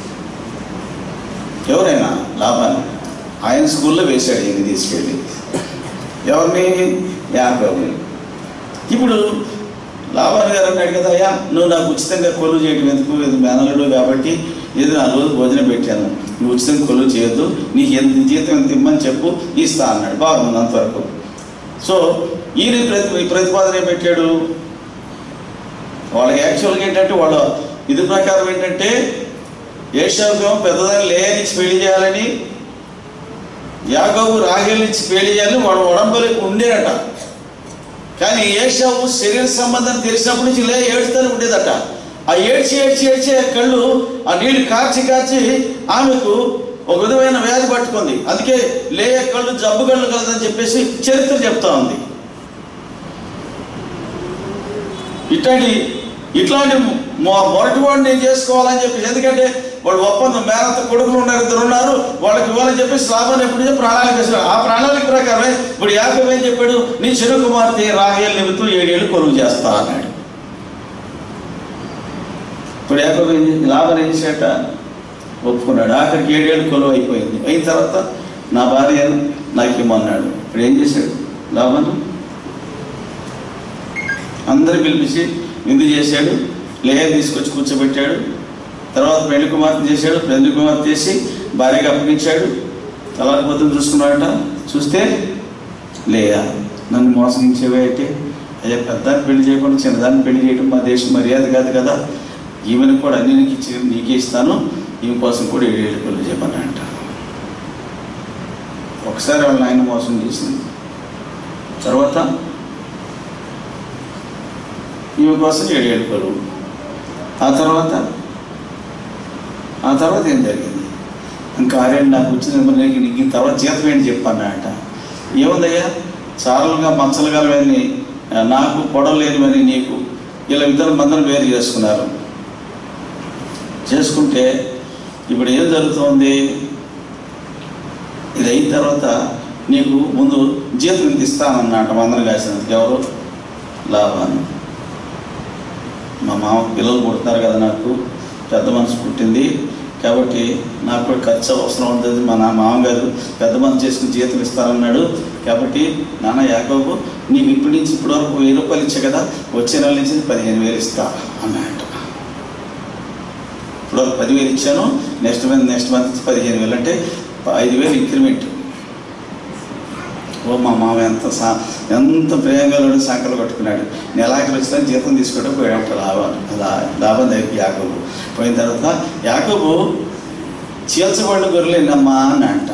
ఎవరైనా లాభాన్ని ఆయన స్కూల్లో వేశాడు ఈయన తీసుకెళ్ళి ఎవరిని యాకోబుని ఇప్పుడు లాభాన్ గారు అన్నాడు కదా అయ్యా నువ్వు నాకు ఉచితంగా కొలువు చేయడం ఎందుకు ఇది మేనలుడు కాబట్టి ఇది నా రోజు భోజనం పెట్టాను నువ్వు ఉచితంగా కొలువు చేయొద్దు నీకు ఎంత జీతం ఎంత ఇమ్మని చెప్పు ఇస్తా అన్నాడు బాగుంది అంతవరకు సో ఈయన ప్రతి ఈ ప్రతిపాదన ఏం పెట్టాడు వాళ్ళకి యాక్చువల్గా ఏంటంటే వాళ్ళ ఇది ప్రకారం ఏంటంటే ఏషాగం పెద్దదాన్ని లేనిచ్చి పెళ్లి చేయాలని యాగోబు రాగేలు ఇచ్చి పెళ్లి చేయాలని వాడు ఒడంబలికి ఉండేనట కానీ ఏషావు శరీర సంబంధం తెలిసినప్పటి నుంచి లే ఏడుస్తూనే ఉండేదట ఆ ఏడ్చి ఏడ్చి ఏడ్చి ఆ కళ్ళు ఆ నీళ్లు కార్చి కార్చి ఆమెకు ఒక విధమైన వ్యాధి పట్టుకుంది అందుకే లే కళ్ళు జబ్బు కళ్ళు కలదని చెప్పేసి చరిత్ర చెప్తా ఉంది ఇట్లాంటి ఇట్లాంటి మొ- మొరటి వాడిని నేను చేసుకోవాలని చెప్పేసి ఎందుకంటే వాడు ఒప్పందం మేనత్త కొడుకులు ఉన్నారు ఇద్దరు ఉన్నారు వాళ్ళకి ఇవ్వాలని చెప్పేసి లాభాన్ని ఎప్పుడు చెప్పి ప్రణాళిక వేశాడు ఆ ప్రణాళిక ప్రకారమే ఇప్పుడు యాకబ్ ఏం చెప్పాడు నీ చిరు కుమార్తె రాహేలు నిమిత్తు ఏడేళ్ళు కొలువు చేస్తా అన్నాడు ఇప్పుడు యాకబ్ ఏం చేసి లాభం ఏం చేసేట ఒప్పుకున్నాడు ఆఖరికి ఏడేళ్ళు కొలువు అయిపోయింది అయిన తర్వాత నా భార్య నాకు ఇమ్మన్నాడు ఇప్పుడు ఏం చేశాడు లాభను అందరు పిలిపించి విందు చేశాడు లేహ తీసుకొచ్చి కూర్చోబెట్టాడు తర్వాత పెళ్లి కుమార్తె చేశాడు పెళ్లి కుమార్తె చేసి భార్యగా అప్పగించాడు తలారి పొద్దున చూసుకున్నాడట చూస్తే లేయా నన్ను మోసగించేవే అయితే అయ్యా పెద్దాన్ని పెళ్లి చేయకుండా చిన్నదాన్ని పెళ్లి చేయడం మా దేశం మర్యాద కాదు కదా ఈమెను కూడా అన్ని నీకు ఇచ్చి నీకే ఇస్తాను ఈమె కోసం కూడా ఏడేళ్ళు పెళ్లి చేయమని అంట ఒకసారి వాళ్ళ ఆయన మోసం చేసింది తర్వాత ఈమె కోసం ఏడేళ్ళు కొలువు ఆ తర్వాత ఆ తర్వాత ఏం జరిగింది ఇంకా ఆరేళ్ళు నాకు వచ్చిన నీకు నీకు ఈ తర్వాత జీతం ఏంటి చెప్పన్నాడట ఏముందయ్యా చారలుగా మచ్చలుగా లేని నాకు పొడవ లేనివని నీకు ఇలా ఇద్దరు మందరం వేరు చేసుకున్నారు చేసుకుంటే ఇప్పుడు ఏం జరుగుతోంది ఇది అయిన తర్వాత నీకు ముందు జీతం ఇంత ఇస్తానన్నమాట మందరం కాసినందుకు ఎవరు లాభాన్ని మా మామ పిల్లలు పుడుతున్నారు కదా నాకు పెద్ద మనసు పుట్టింది కాబట్టి నాకు కూడా ఖర్చు అవసరం ఉంటుంది మా నా మామగారు పెద్ద మనసు చేసుకుని జీతం ఇస్తానన్నాడు కాబట్టి నాన్న యాకోబు నీకు ఇప్పటి నుంచి ఇప్పటి వరకు వెయ్యి రూపాయలు ఇచ్చా కదా వచ్చే నెల నుంచి పదిహేను వేలు ఇస్తా అన్నాడు ఇప్పుడు వరకు పదివేలు ఇచ్చాను నెక్స్ట్ మంత్ నెక్స్ట్ మంత్ నుంచి పదిహేను వేలు అంటే ఐదు వేలు ఇంక్రిమెంట్ ఓ మా మామ ఎంత సా ఎంత ప్రేమగా సంకలు కట్టుకున్నాడు నెలాఖరు వచ్చిన జీతం తీసుకోవడం పోయాడు లాభం లా- లాభం దగ్గర యాకబు పోయిన తర్వాత యాకబు చీల్చబడిన గొర్రెలేనమ్మా అని అంట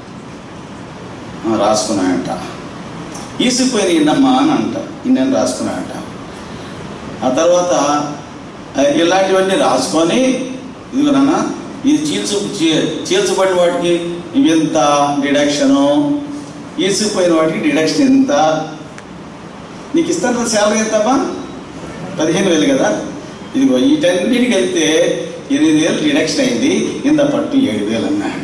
ఆ, రాసుకున్నాడంట ఈసిపోయిన ఇన్నమ్మా అని అంట ఇన్నని రాసుకున్నాడంట ఆ తర్వాత ఆ, ఇలాంటివన్నీ రాసుకొని ఇదిగో నాన్న ఇది చీల్చు చీ- చీల్చబడిన వాటికి ఇంత డిడక్షను ఈసుకుపోయిన వాటికి డిడక్షన్ ఎంత నీకు ఇస్తాను శాలరీ ఎంతమ్మా పదిహేను వేలు కదా ఇదిగో వీటన్నిటికి వెళ్తే ఎనిమిది వేలు డిడక్షన్ అయింది ఇంత పట్టు ఏడు వేలు అన్నాయంట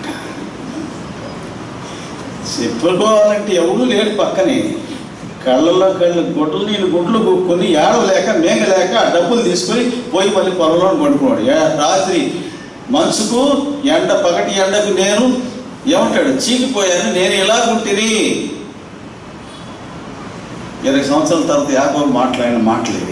చెప్పుకోవాలంటే ఎవడు లేడు పక్కనే కళ్ళల్లో కళ్ళు గొడ్లు నీళ్ళు గుడ్లు కొనుక్కొని ఏడవలేక మేకలేక ఆ డబ్బులు తీసుకొని పోయి మళ్ళీ పొలంలో కొనుక్కున్నాడు ఏ- రాత్రి మనసుకు ఎండ పగటి ఎండకు నేను ఏమంటాడు చీకిపోయాను నేను ఇలా ఉంటిని ఇరవై సంవత్సరాల తర్వాత యాకోబు మాట్లాడిన మాటలేవి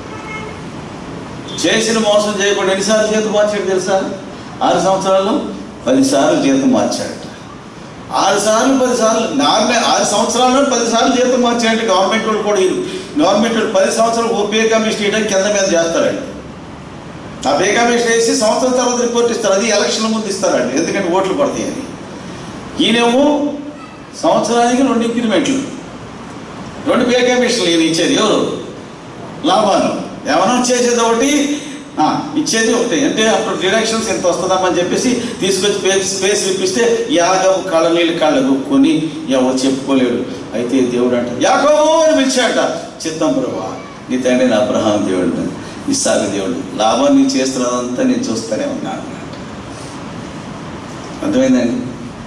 చేసిన మోసం చేయకుండా ఎన్నిసార్లు జీతం మార్చాడు తెలుసా ఆరు సంవత్సరాల్లో పదిసార్లు జీతం మార్చాడు ఆరు సార్లు పది సార్లు నార్మల్ ఆరు సంవత్సరాల్లో పది సార్లు జీతం మార్చాడు గవర్నమెంట్ వాళ్ళు కూడా వీరు. గవర్నమెంట్ వాళ్ళు పది సంవత్సరాలు ఓ పే కమిషన్ ఇవ్వడానికి కింద మీద చేస్తారండి ఆ పే కమిషన్ వేసి సంవత్సరం తర్వాత రిపోర్ట్ ఇస్తారు అది ఎలక్షన్ ముందు ఇస్తారండి ఎందుకంటే ఓట్లు పడతాయని ఈయనేమో సంవత్సరానికి రెండు ఇంక్రిమెంట్లు రెండు పే కమిషన్లు ఈయన ఇచ్చేది ఎవరు లాభాలు ఏమైనా చేసేది ఒకటి ఆ, ఇచ్చేది ఒకటి అంటే అప్పుడు డిడక్షన్స్ ఎంత వస్తుందమ్మని చెప్పేసి తీసుకొచ్చి పే స్పేస్ ఇప్పిస్తే యాగవు కళ్ళ నీళ్ళు కళ్ళ కొని ఎవరు చెప్పుకోలేడు అయితే దేవుడు అంట యాకోబు అని పిలిచాట చిత్తం ప్రభా నీ తండ్రి నా అబ్రహాం దేవుడు ఇస్సాకు దేవుడు లాభం నీ చేస్తున్నదంతా నేను చూస్తూనే ఉన్నాను అన్నాడు. అర్థమైందండి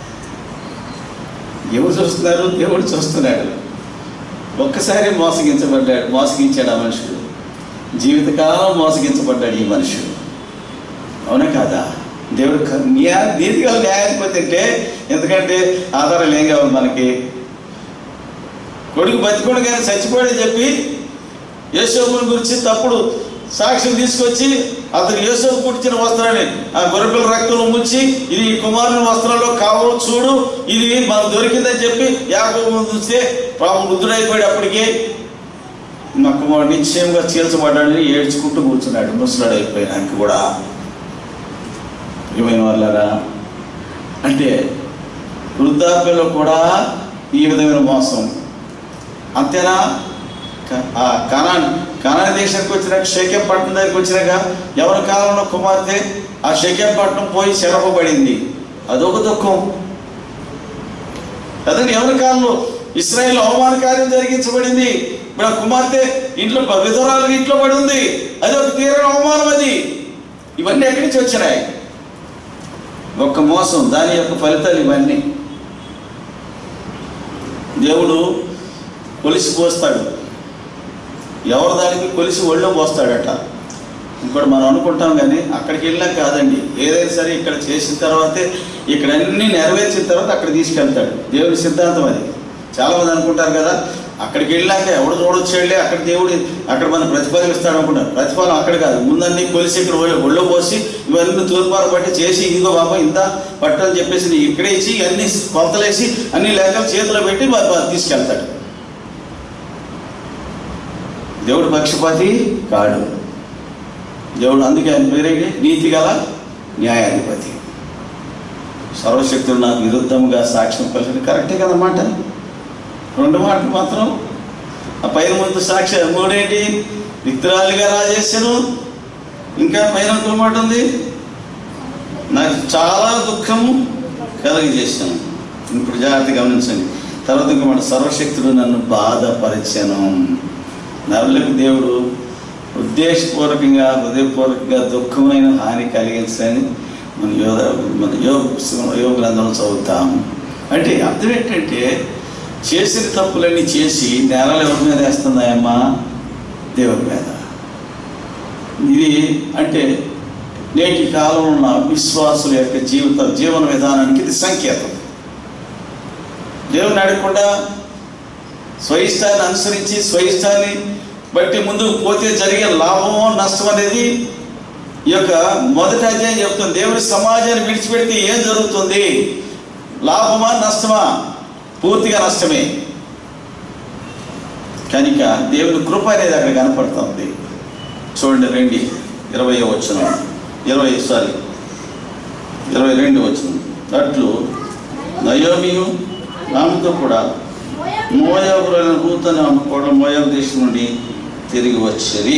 ఎవరు చూస్తున్నారు దేవుడు చూస్తున్నాడు ఒక్కసారి మోసగించబడ్డాడు మోసగించాడు ఆ మనుషుడు జీవితకాలం మోసగించబడ్డాడు ఈ మనుషుడు అవునా కాదా దేవుడు క- న్యాయ నీతిగా న్యాయాధిపతి అంటే ఎందుకంటే ఆధారాలు ఏం కావాలి మనకి కొడుకు బతికోడు కానీ చచ్చిపోయాడని చెప్పి యేసోపుని గురించి తప్పుడు సాక్ష్యం తీసుకొచ్చి అతను యేసోపు పుట్టించిన వస్త్రాన్ని ఆ గొర్రెపిల్ల రక్తంలో ముంచి ఇది ఈ కుమారుని వస్త్రంలో కావో చూడు ఇది మనకు దొరికిందని చెప్పి యాకోబు చూస్తే పాపం వృద్ధుడైపోయాడు అప్పటికే మా కుమారుడు నిశ్చయంగా చీల్చబడ్డాడని ఏడ్చుకుంటూ కూర్చున్నాడు ముసలాడు అయిపోయినాక కూడా ఏమైన వాళ్ళరా అంటే వృద్ధాప్యంలో కూడా ఈ విధమైన మోసం అంతేనా క- ఆ కనాన్ కనాన్ దేశానికి వచ్చినాక షేకెం పట్టణం దగ్గరికి వచ్చినాక ఎవరి కాలంలో కుమార్తె ఆ షేకెం పట్టణం పోయి చెరపబడింది అదొక దుఃఖం అదండి ఎవరి కాలంలో ఇస్రాయేల్ అవమాన కార్యం జరిగించబడింది ఇప్పుడు ఆ కుమార్తె ఇంట్లో ప- విధవరాలు ఇంట్లో పడి ఉంది అది ఒక తీరని అవమానం అది ఇవన్నీ ఎక్కడి నుంచి వచ్చినాయి ఒక్క మోసం దాని యొక్క ఫలితాలు ఇవన్నీ దేవుడు కొలిసి పోస్తాడు ఎవరి దానికి కొలిసి ఒళ్ళో పోస్తాడట ఇంకోటి మనం అనుకుంటాం కానీ అక్కడికి వెళ్ళాక కాదండి ఏదైనా సరే ఇక్కడ చేసిన తర్వాతే ఇక్కడ అన్ని నెరవేర్చిన తర్వాత అక్కడ తీసుకెళ్తాడు దేవుడి సిద్ధాంతం అది చాలా మంది అనుకుంటారు కదా అక్కడికి వెళ్ళాక ఎవడు చూడొచ్చు వెళ్ళి అక్కడ దేవుడు అక్కడ మనం ప్రతిఫలం ఇస్తాడు అనుకుంటారు ప్రతిఫలం అక్కడ కాదు ముందన్నీ కొలిసి ఇక్కడ ఒళ్ళో- ఒళ్ళో పోసి ఇవన్నీ తూర్పారు బట్టి చేసి ఇదిగో బాబా ఇంత పట్టని చెప్పేసి నీ ఇక్కడే ఇచ్చి అన్ని కొలతలేసి అన్ని లెక్కలు చేతిలో పెట్టి బ- బ- తీసుకెళ్తాడు దేవుడు పక్షపాతి కాడు దేవుడు అందుకే ఆయన పేరేంటి నీతి గల న్యాయాధిపతి సర్వశక్తుడు నాకు విరుద్ధంగా సాక్ష్యం పలికిన కరెక్టే కదన్నమాట రెండు మాటలు మాత్రం ఆ పైన ముందు సాక్షి మూడేంటి విక్తురాలుగా రాజేశాను ఇంకా పైన ఇంకో మాట ఉంది నాకు చాలా దుఃఖము కలగజేశాను ఇప్పుడు జాగ్రత్త గమనించండి తర్వాత ఇంకో మాట సర్వశక్తుడు నన్ను బాధపరిచాను నరులకు దేవుడు ఉద్దేశపూర్వకంగా హృదయపూర్వకంగా దుఃఖమైన హాని కలిగించని మన యోగ మన యోగ పుస్తకం యోగ గ్రంథంలో చదువుతాము అంటే అర్థం ఏంటంటే చేసిన తప్పులన్నీ చేసి నేరాలు ఎవరి మీద వేస్తున్నాయమ్మా దేవుడి మీద ఇది అంటే నేటి కాలంలో ఉన్న విశ్వాసుల యొక్క జీవిత జీవన విధానానికి ఇది సంకేతం దేవుని అడగకుండా స్వయిష్టాన్ని అనుసరించి స్వయిష్టాన్ని బట్టి ముందుకు పోతే జరిగే లాభమో నష్టం అనేది ఈ యొక్క మొదటి అధ్యాయం చెప్తుంది దేవుని సమాజాన్ని విడిచిపెడితే ఏం జరుగుతుంది లాభమా నష్టమా పూర్తిగా నష్టమే కనుక దేవుని కృప అనేది అక్కడ కనపడుతుంది చూడండి రండి ఇరవై వచ్చిన ఇరవై సారీ ఇరవై రెండు వచ్చిన అట్లు నయోమియు ఆమెతో కూడా మోయాబురైన రూతని అనుకోవడం మోయాబు దేశం నుండి తిరిగి వచ్చేది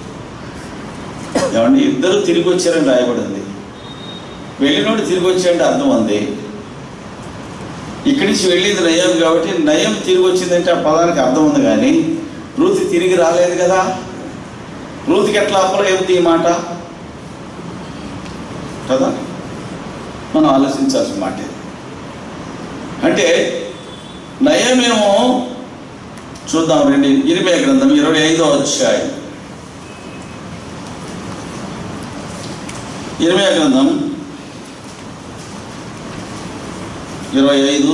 ఏమండి ఇద్దరు తిరిగి వచ్చారని రాయబడింది వెళ్ళినోడు తిరిగి వచ్చాడంటే అర్థం ఉంది ఇక్కడి నుంచి వెళ్ళింది నయం కాబట్టి నయం తిరిగి వచ్చిందంటే ఆ పదానికి అర్థం ఉంది కానీ రూతి తిరిగి రాలేదు కదా రూతికి ఎట్లా అప్పలేదు ఈ మాట కదా మనం ఆలోచించాల్సిన మాట ఇది. అంటే నయమేమో చూద్దాం రండి ఇరిమే గ్రంథం ఇరవై ఐదో అధ్యాయం ఇరిమే గ్రంథం ఇరవై ఐదు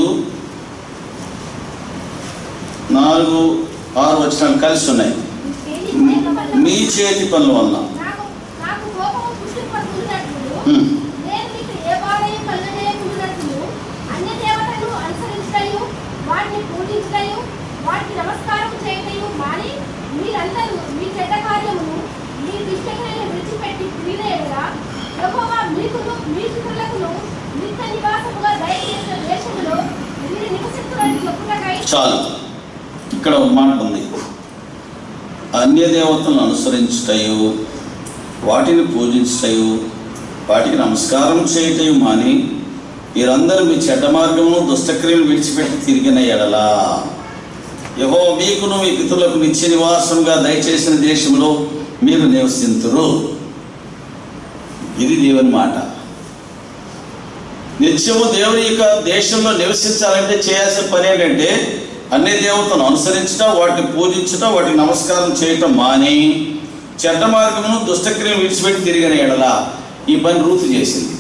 నాలుగు ఆరు వచనాలు కలిసి ఉన్నాయి మీ చేతి పనుల వలన నాకు నాకు కోపము పుష్టిపడుతున్నట్లు ఉమ్. నేను మీకు ఏ బాధయు కలుగజేయకుండానట్లు అన్య దేవతలను అనుసరించటయు వాటిని పూజించటయు వాటికి నమస్కారం చేయటయు మాని మీరందరూ మీ చెడ్డ కార్యమును మీ దుష్టక్రియలను విడిచిపెట్టి క్రియలేదుగా యెహోవా మీకును మీ పితరులకును నిత్య నివాసముగా దయచేసిన దేశములో మీరు నివసిస్తున్న చెప్పుటకై చాలు ఇక్కడ ఒక మాట ఉంది అన్య దేవతలను అనుసరించుటయు వాటిని పూజించుటయు వాటికి నమస్కారం చేయటయు మాని మీరందరూ మీ చెడ్డ మార్గమును దుష్టక్రియలు విడిచిపెట్టి తిరిగిన ఎడలా యహో మీకును మీ పితరులకు నిత్య నివాసముగా దయచేసిన దేశంలో మీరు నివసింతురు ఇది దేవుని మాట నిత్యము దేవుని యొక్క దేశంలో నివసించాలంటే చేయాల్సిన పని ఏంటంటే అన్ని దేవతను అనుసరించటం వాటిని పూజించటం వాటికి నమస్కారం చేయటం మాని చెడ్డ మార్గమును దుష్టక్రియను విడిచిపెట్టి తిరిగిన ఎడల ఈ పని రూతు చేసింది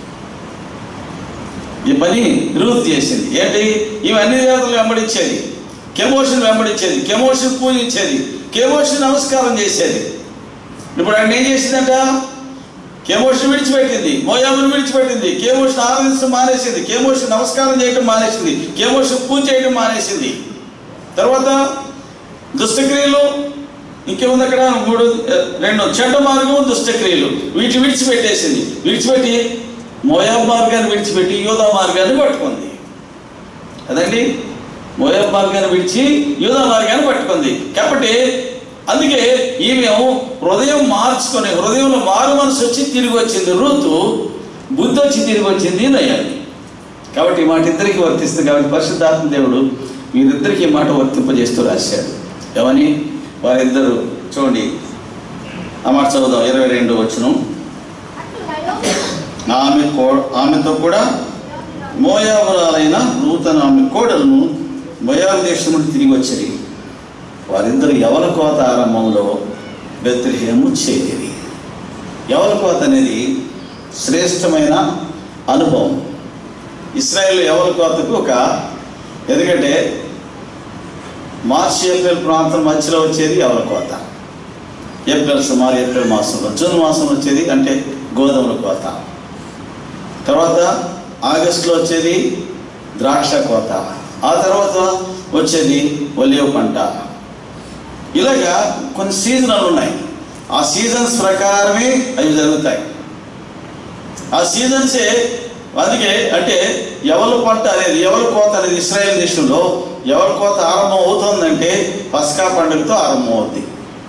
ఈ పని రూతు చేసింది ఏంటి ఇవి అన్ని దేవతలు వెంబడించేది కెమోషన్ వెంబడించేది కెమోషన్ పూజించేది కెమోషన్ నమస్కారం చేసేది ఇప్పుడు ఆయన ఏం చేసిందంట కేమోషన్ విడిచిపెట్టింది మోయాబును విడిచిపెట్టింది కేమోషన్ ఆరాధించడం మానేసింది కేమోషన్ నమస్కారం చేయడం మానేసింది కేమోషన్ పూజ చేయడం మానేసింది తర్వాత దుష్టక్రియలు ఇంకేముంది అక్కడ మూడు రెండు చెడ్డ మార్గం దుష్టక్రియలు వీటి విడిచిపెట్టేసింది విడిచిపెట్టి మోయాబ్ మార్గాన్ని విడిచిపెట్టి యోధా మార్గాన్ని పట్టుకుంది అదండి మోయాబ్ మార్గాన్ని విడిచి యూదా మార్గాన్ని పట్టుకుంది కాబట్టి అందుకే ఈమె హృదయం మార్చుకొని హృదయంలో మారు మనసు వచ్చి తిరిగి వచ్చింది ఋతు బుద్ధి వచ్చి తిరిగి వచ్చింది నయ్యాలి కాబట్టి ఈ మాట ఇద్దరికి వర్తిస్తుంది కాబట్టి పరిశుద్ధాత్మ దేవుడు వీరిద్దరికి ఈ మాట వర్తింపజేస్తూ రాశాడు ఏమని వారిద్దరు చూడండి ఆ మాట చదువుదాం ఇరవై రెండు వచ్చును అట్లు నయోమి ఆమె కో ఆమెతో కూడా మోయాబురాలైన నూతన ఆమె కోడలను మోయాబు దేశం నుండి తిరిగి వచ్చి వారిద్దరు యవల కోత ఆరంభంలో బెత్రహేము చేరి యవల కోత అనేది శ్రేష్టమైన అనుభవం ఇస్రాయేల్ యవల కోతకు ఒక ఎందుకంటే మార్చి ఏప్రిల్ ప్రాంతం మధ్యలో వచ్చేది యవల కోత ఏప్రిల్ సుమారు ఏప్రిల్ మాసంలో జూన్ మాసంలో వచ్చేది అంటే గోధుమల కోత తర్వాత ఆగస్టులో వచ్చేది ద్రాక్ష కోత ఆ తర్వాత వచ్చేది ఒలివ పంట ఇలాగా కొన్ని సీజనల్ ఉన్నాయి ఆ సీజన్స్ ప్రకారమే అవి జరుగుతాయి ఆ సీజన్సే అందుకే అంటే ఎవరి పంట అనేది ఎవరి కోత అనేది ఇస్రాయేల్ దేశంలో ఎవరి కోత ఆరంభం అవుతుందంటే పస్కా పండుగతో ఆరంభం అవుద్ది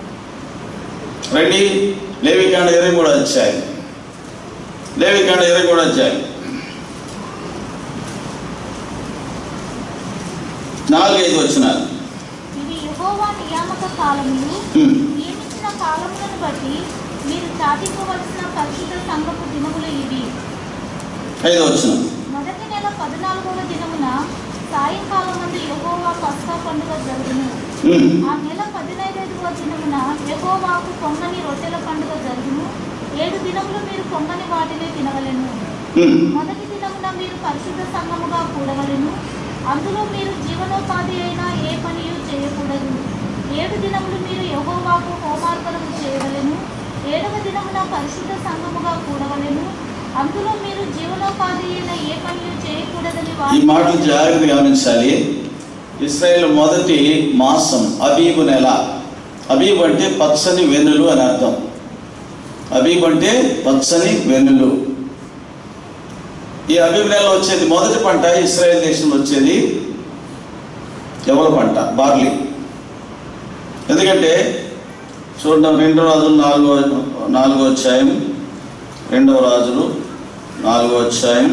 రండి లేవికాండ ఇరవై మూడు అధ్యాయం లేవికాండ ఇరవై మూడు అధ్యాయం నాలుగైదు వచ్చినారు ఇది యెహోవా నియామక కాలములు హ్మ్. నియమించిన కాలములను బట్టి మీరు చాటింపవలసిన పరిశుద్ధ సంఘపు దినములు ఇవి ఐదు వచ్చిన మొదటి నెల పద్నాలుగవ దినమున సాయంకాలం మంది యెహోవా పస్కా పండుగ జరుగును ఆ నెల పదిహేనవ దినమున యెహోవాకు పొంగని రొట్టెల పండుగ జరుగును ఏడు దినములు మీరు పొంగని వాటిని తినవలెను మొదటి దినమున మీరు పరిశుద్ధ సంఘముగా కూడవలెను అందులో మీరు జీవనోపాధి అయిన ఏ పనియు చేయకూడదు ఏడు దినములు మీరు యెహోవాకు హోమార్పణము చేయవలెను ఏడవ దినమున పరిశుద్ధ సంఘముగా కూడవలెను అందులో మీరు జీవనోపాధి అయిన ఏ పనియు చేయకూడదని ఈ వారు మాటలు జాగ్రత్తగా గమనించాలి ఇస్రాయేల్ మొదటి మాసం అబీబు నెల అబీబ్ అంటే పచ్చని వెన్నులు అని అర్థం అబీబ్ అంటే పచ్చని వెన్నులు ఈ అబీబ్ నెలలో వచ్చేది మొదటి పంట ఇస్రాయేల్ దేశంలో వచ్చేది ఎవల పంట బార్లీ ఎందుకంటే చూడండి రెండవ రాజులు నాలుగో నాలుగో అధ్యాయం రెండవ రాజులు నాలుగో అధ్యాయం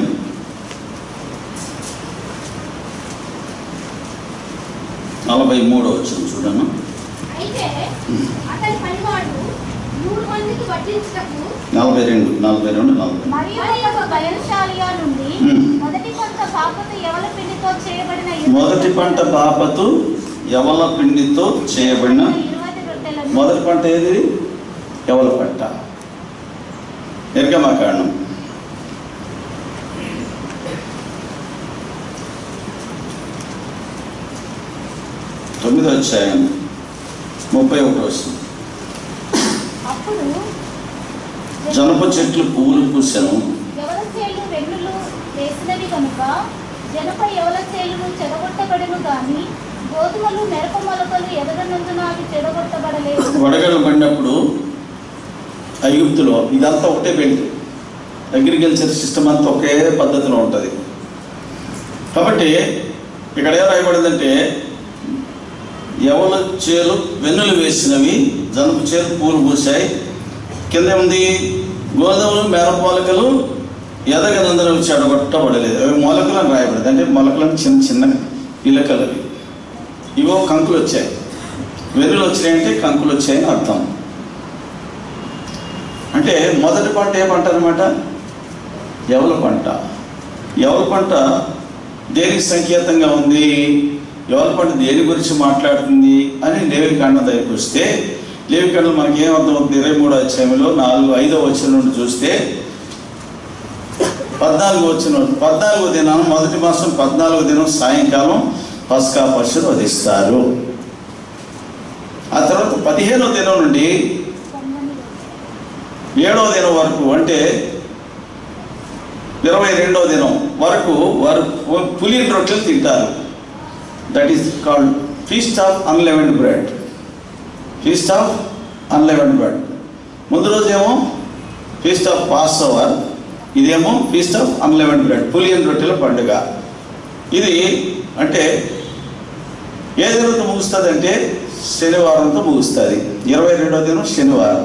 నలభై మూడో వచ్చిన చూడను అయితే అతని పనివాడు మూడు మందికి వడ్డించటకు నలభై రెండు నలభై రెండు నలభై మరియు ఒక బయలుశాలియా నుండి హ్మ్. మొదటి పంట పాపత ఎవల పిండితో చేయబడిన మొదటి పంట బాపతు యవల పిండితో చేయబడిన ఇరవై రొట్టెలను మొదటి పంట ఏది యవల పంట నిర్గమకాండం ఎనిమిదో అధ్యాయం ముప్పై ఒకటి వస్తుంది అప్పుడు జనప చెట్లు పువ్వులు పూసెను ఎవల చేలు వెన్నులు వేసినవి కనుక జనప ఎవల చేలును చెడగొట్టబడును గాని గోధుమలు మిరప మొలకలు ఎదగనందున అవి చెడగొట్టబడలేదు వడగళ్ళు పడినప్పుడు ఐగుప్తులో ఇదంతా ఒకటే బెల్ట్ అగ్రికల్చర్ సిస్టమ్ అంతా ఒకే పద్ధతిలో ఉంటుంది కాబట్టి ఇక్కడ ఏం రాయబడిందంటే ఎవల చేలు వెన్నులు వేసినవి జనపు చేలు పూలు పూసాయి కింద ఉంది గోధుమలు మేరపోలకలు ఎదగనందరం చెడగొట్టబడలేదు అవి మొలకలు అని రాయబడింది అంటే మొలకలు చిన్న చిన్న ఇలకలు అవి ఇవో కంకులు వచ్చాయి వెన్నులు వచ్చినాయంటే కంకులు వచ్చాయని అర్థం అంటే మొదటి పంట ఏ పంట అనమాట ఎవల పంట ఎవల పంట దేనికి సంకేతంగా ఉంది ఎవల పంట దేని గురించి మాట్లాడుతుంది అని లేవి కాండం దగ్గరికి వస్తే లేవి కాండం మనకి ఏం అర్థం అవుతుంది ఇరవై మూడో అధ్యాయంలో నాలుగు ఐదో వచ్చిన నుండి చూస్తే పద్నాలుగు వచ్చిన పద్నాలుగో దినం మొదటి మాసం పద్నాలుగో దినం సాయంకాలం పస్కా పశువులు వధిస్తారు ఆ తర్వాత పదిహేనో దినం నుండి పొంగని ఏడవ దినం వరకు అంటే ఇరవై రెండవ దినం వరకు వారు పులిన రొట్టెలు తింటారు that is called feast of unleavened bread feast of unleavened bread ముందు రోజు ఏమో ఫీస్ట్ ఆఫ్ పాస్ ఓవర్ ఇదేమో ఫీస్ట్ ఆఫ్ అన్లెవెండ్ బ్రెడ్ పులియన్ రొట్టెల పండుగ ఇది అంటే ఏ దినంతో ముగుస్తుంది అంటే శనివారంతో ముగుస్తుంది ఇరవై రెండవ దినం శనివారం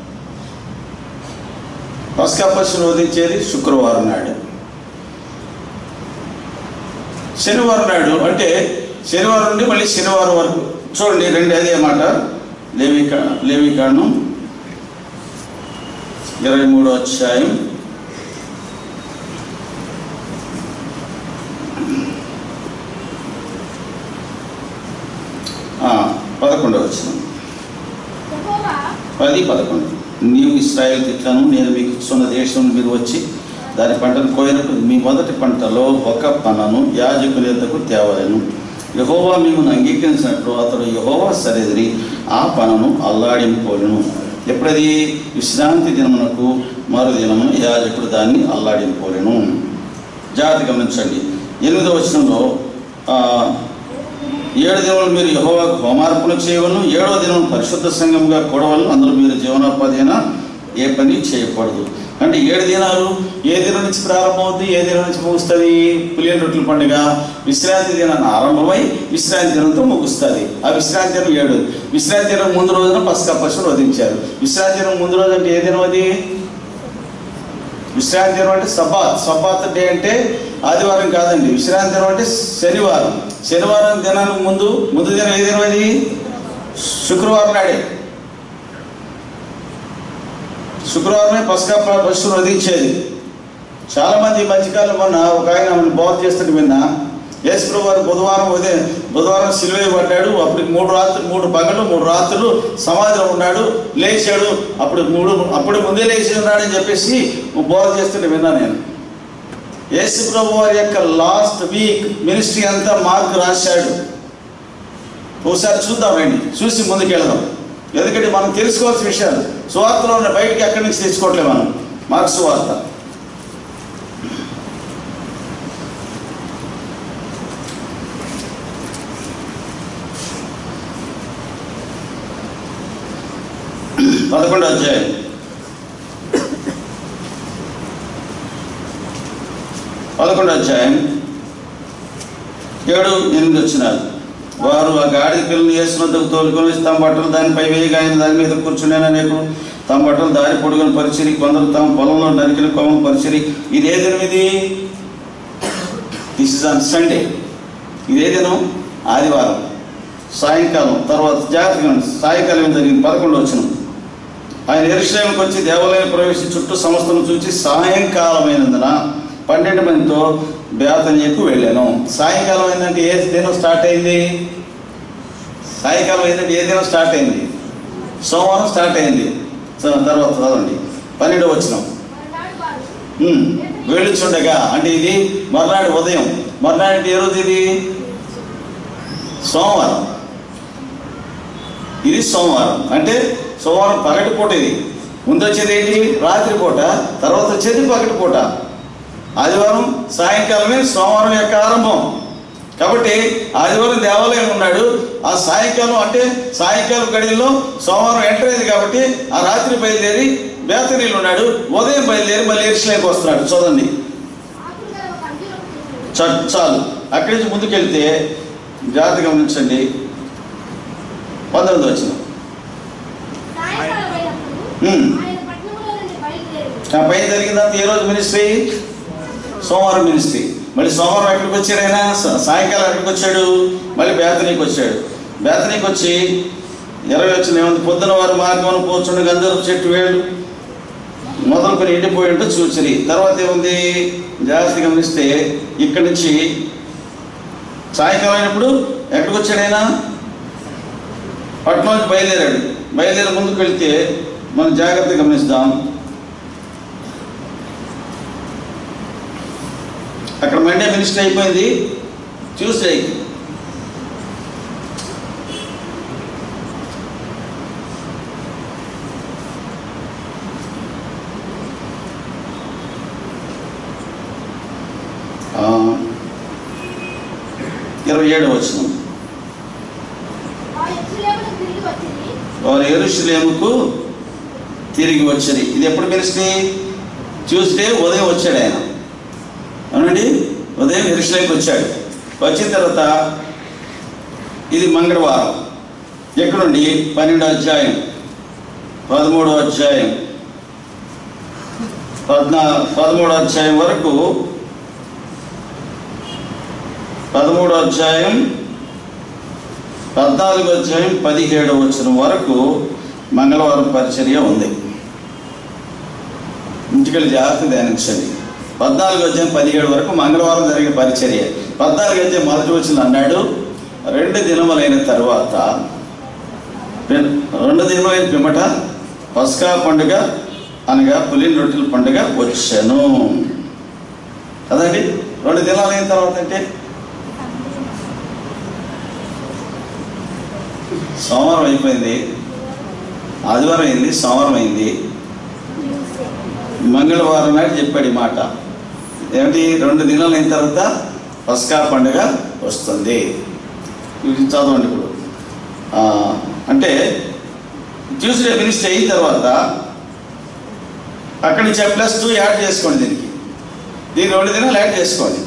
పస్కా పశువును వధించేది శుక్రవారం నాడు శనివారం నాడు అంటే శనివారం నుండి మళ్ళీ శనివారం వరకు చూడండి రెండు అదే మాట లేవికా లేవికాండం ఇరవై మూడో అధ్యాయం ఆ, పదకొండవ వచ్చిన యెహోవా పది పదకొండు నీవు ఇస్రాయేల్ తిట్లను నేను మీకు ఇచ్చున్న దేశం మీరు వచ్చి దాని పంటను కోయినప్పుడు మీ మొదటి పంటలో ఒక పనను యాజకుని యొద్దకు తేవలేను యహోవా మిమ్మల్ని అంగీకరించినట్లు అతడు యహోవా సరేదిరి ఆ పనను అల్లాడింపోలేను ఎప్పుడది విశ్రాంతి దినమునకు మరు దినమున యాజకుడు దాన్ని అల్లాడింపోలేను జాగ్రత్త గమనించండి ఎనిమిదవ వచనంలో ఆ, ఏడు దినములు మీరు యహోవాకు హోమార్పణ చేయవలను ఏడవ దినం పరిశుద్ధ సంఘంగా కూడవలను అందులో మీరు జీవనోపాధి అయినా ఏ పని చేయకూడదు అంటే ఏడు దినాలు ఏ దినం నుంచి ప్రారంభమవుతుంది ఏ దినం నుంచి ముగుస్తుంది పులియన్ రొట్టెల పండుగ విశ్రాంతి దినాన్ని ఆరంభమై విశ్రాంతి దినంతో ముగుస్తుంది ఆ విశ్రాంతి దినం ఏడు విశ్రాంతి దినం ముందు రోజున పసకా పశువులు వధించారు విశ్రాంతి దినం ముందు రోజు అంటే ఏ దినం అది విశ్రాంతి దినం అంటే సబాత్ సబాత్ డే అంటే ఆదివారం కాదండి విశ్రాంతి దినం అంటే శనివారం శనివారం దినానికి ముందు ముందు దినం ఏ దినం అది శుక్రవారం నాడే శుక్రవారమే పసకా ప- పశువును వధించేది చాలామంది ఈ మధ్యకాలం మొన్న ఒక ఆయన ఆమెను బోధ చేస్తుంటే విన్నా యేసుప్రభు వారు బుధవారం ఉదయం బుధవారం సిలువే పడ్డాడు అప్పటికి మూడు రాత్రులు మూడు పగలు మూడు రాత్రులు సమాధిలో ఉన్నాడు లేచాడు అప్పుడు మూడు అప్పుడు ముందే లేచి ఉన్నాడని చెప్పేసి బోధ చేస్తుంటే విన్నా నేను యేసు ప్రభు వారి యొక్క లాస్ట్ వీక్ మినిస్ట్రీ అంతా మార్క్ రాశాడు ఒకసారి చూద్దాం రండి చూసి ముందుకెళ్దాం ఎందుకంటే మనం తెలుసుకోవాల్సిన విషయాలు సువార్తలో ఉన్న బయటికి ఎక్కడి నుంచి తెచ్చుకోవట్లేదు మనం మార్క్ సువార్త పదకొండో అధ్యాయం పదకొండో అధ్యాయం ఏడు ఎనిమిది వచ్చినారు వారు ఆ గాడి పిల్లలు వేసినందుకు తోలుకొని తమ బట్టలు దానిపై వేయగా ఆయన దాని మీద కూర్చునే అనేకులు తమ బట్టలు దారి పొడుగును పరిచిరి కొందరు తమ పొలంలో నరికిన కొమ్మను పరిచిరి ఇది ఏ దినం ఇది దిస్ ఇస్ ఆన్ సండే ఇదే దినం ఆదివారం సాయంకాలం తర్వాత జాగ్రత్తగా ఉండండి. సాయంకాలం ఏం జరిగింది పదకొండు వచ్చిన ఆయన ఎరుశ్లేంకి వచ్చి దేవాలయం ప్రవేశించి చుట్టూ సంస్థను చూసి సాయంకాలమైనందున పన్నెండు మందితో బేతన్యకు వెళ్ళాను సాయంకాలం ఏంటంటే ఏ దినం స్టార్ట్ అయింది సాయంకాలం ఏంటంటే ఏ దినం స్టార్ట్ అయింది సోమవారం స్టార్ట్ అయింది సో- తర్వాత చదవండి పన్నెండు వచ్చినాం మరునాడు వారు ఉమ్, వెళ్ళుచుండగా అంటే ఇది మర్నాడు ఉదయం మర్నాడు అంటే ఏ రోజు ఇది సోమవారం ఇది సోమవారం అంటే సోమవారం పగటి పూట ఇది ముందు వచ్చేది ఏంటి రాత్రి పూట తర్వాత వచ్చేది పగటి పూట ఆదివారం సాయంకాలమే సోమవారం యొక్క ఆరంభం కాబట్టి ఆదివారం దేవాలయం ఉన్నాడు ఆ సాయంకాలం అంటే సాయంకాలం గడియల్లో సోమవారం ఎంటర్ అయింది కాబట్టి ఆ రాత్రి బయలుదేరి బేతనీలు ఉన్నాడు ఉదయం బయలుదేరి మళ్ళీ ఎరుసలేకి వస్తున్నాడు చూడండి ఆకులుగా ఒక అంజూరపు చెట్టు చ- చాలు అక్కడి నుంచి ముందుకెళ్తే జాగ్రత్త గమనించండి పంతొమ్మిది వచ్చిన సాయంకాలం అయినప్పుడు హ్మ్. ఆయన పట్టణంలో నుండి బయలుదేరి ఆ పైన జరిగిందంత ఏ రోజు మినిస్ట్రీ సోమవారం మినిస్ట్రీ మళ్ళీ సోమవారం ఎక్కడికి వచ్చాడు ఆయన సా- సాయంకాలం ఎక్కడికి వచ్చాడు మళ్ళీ బేతనీకి వచ్చాడు బేతనీకి వచ్చి ఇరవై వచ్చిన ఏముంది పొద్దున వారి మార్గం కూర్చుండి గంధర్వ చెట్టు వేళ్ళు మొదలుకొని ఎండిపోయి ఉంటే చూచిరి తర్వాత ఏముంది జాగ్రత్త గమనిస్తే ఇక్కడి నుంచి సాయంకాలం అయినప్పుడు ఎక్కడికి వచ్చాడు ఆయన పట్నం నుంచి బయలుదేరాడు బయలుదేరి ముందుకు వెళ్తే మనం జాగ్రత్త గమనిస్తాం అక్కడ మండే మినిస్టర్ అయిపోయింది ట్యూస్డే ఆ, ఇరవై ఏడు వచ్చిన ఆ ఎరుసలేమునకు తిరిగి వచ్చింది వారు ఎరుషులేముకు తిరిగి వచ్చారు ఇది ఎప్పుడు మినిస్ట్రీ ట్యూస్డే ఉదయం వచ్చాడు ఆయన అవునండి ఉదయం ఎరుషులేముకి వచ్చాడు వచ్చిన తర్వాత ఇది మంగళవారం ఎక్కడుండి పన్నెండో అధ్యాయం పదమూడో అధ్యాయం పద్నా పదమూడో అధ్యాయం వరకు పదమూడో అధ్యాయం పద్నాలుగో అధ్యాయం పదిహేడు వచ్చిన వరకు మంగళవారం పరిచర్య ఉంది ఇంటికెళ్ళి జాగ్రత్త ధ్యానించండి పద్నాలుగు అధ్యాయం పదిహేడు వరకు మంగళవారం జరిగే పరిచర్య పద్నాలుగు అధ్యాయం మొదటి వచ్చిన అన్నాడు రెండు దినములైన తరువాత రెం- రెండు దినములైన పిమ్మట పస్కా పండుగ అనగా పులిన రొట్టెల పండుగ వచ్చాను కదండి రెండు దినాలైన తర్వాత అంటే సోమవారం అయిపోయింది ఆదివారం అయింది సోమవారం అయింది మంగళవారం నాడు చెప్పాడు ఈ మాట ఏమిటి రెండు దినాలు అయిన తర్వాత పస్కా పండుగ వస్తుంది ఇది చదవండి ఇప్పుడు ఆ, అంటే ట్యూస్డే మినిస్టర్ అయిన తర్వాత అక్కడి నుంచి ప్లస్ టూ యాడ్ చేసుకోండి దీనికి దీని రెండు దినాలు యాడ్ చేసుకోండి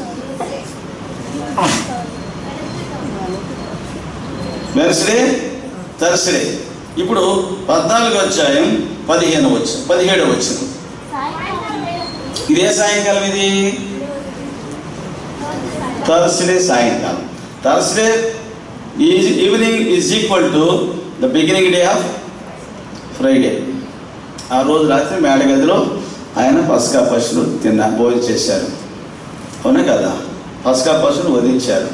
వెన్స్డే థర్స్డే ఇప్పుడు పద్నాలుగు అధ్యాయం పదిహేను వచ్చి పదిహేడు వచ్చింది సాయంకాలం వేళకు ఇదే సాయంకాలం ఇది థర్స్డే సాయంకాలం Thursday is evening is equal to the beginning day of Friday ఆ రోజు రాత్రి మేడగదిలో ఆయన పసకా పశువులు తిన్న భోజనం చేశారు అవునా కదా పసకా పశువులు వధించారు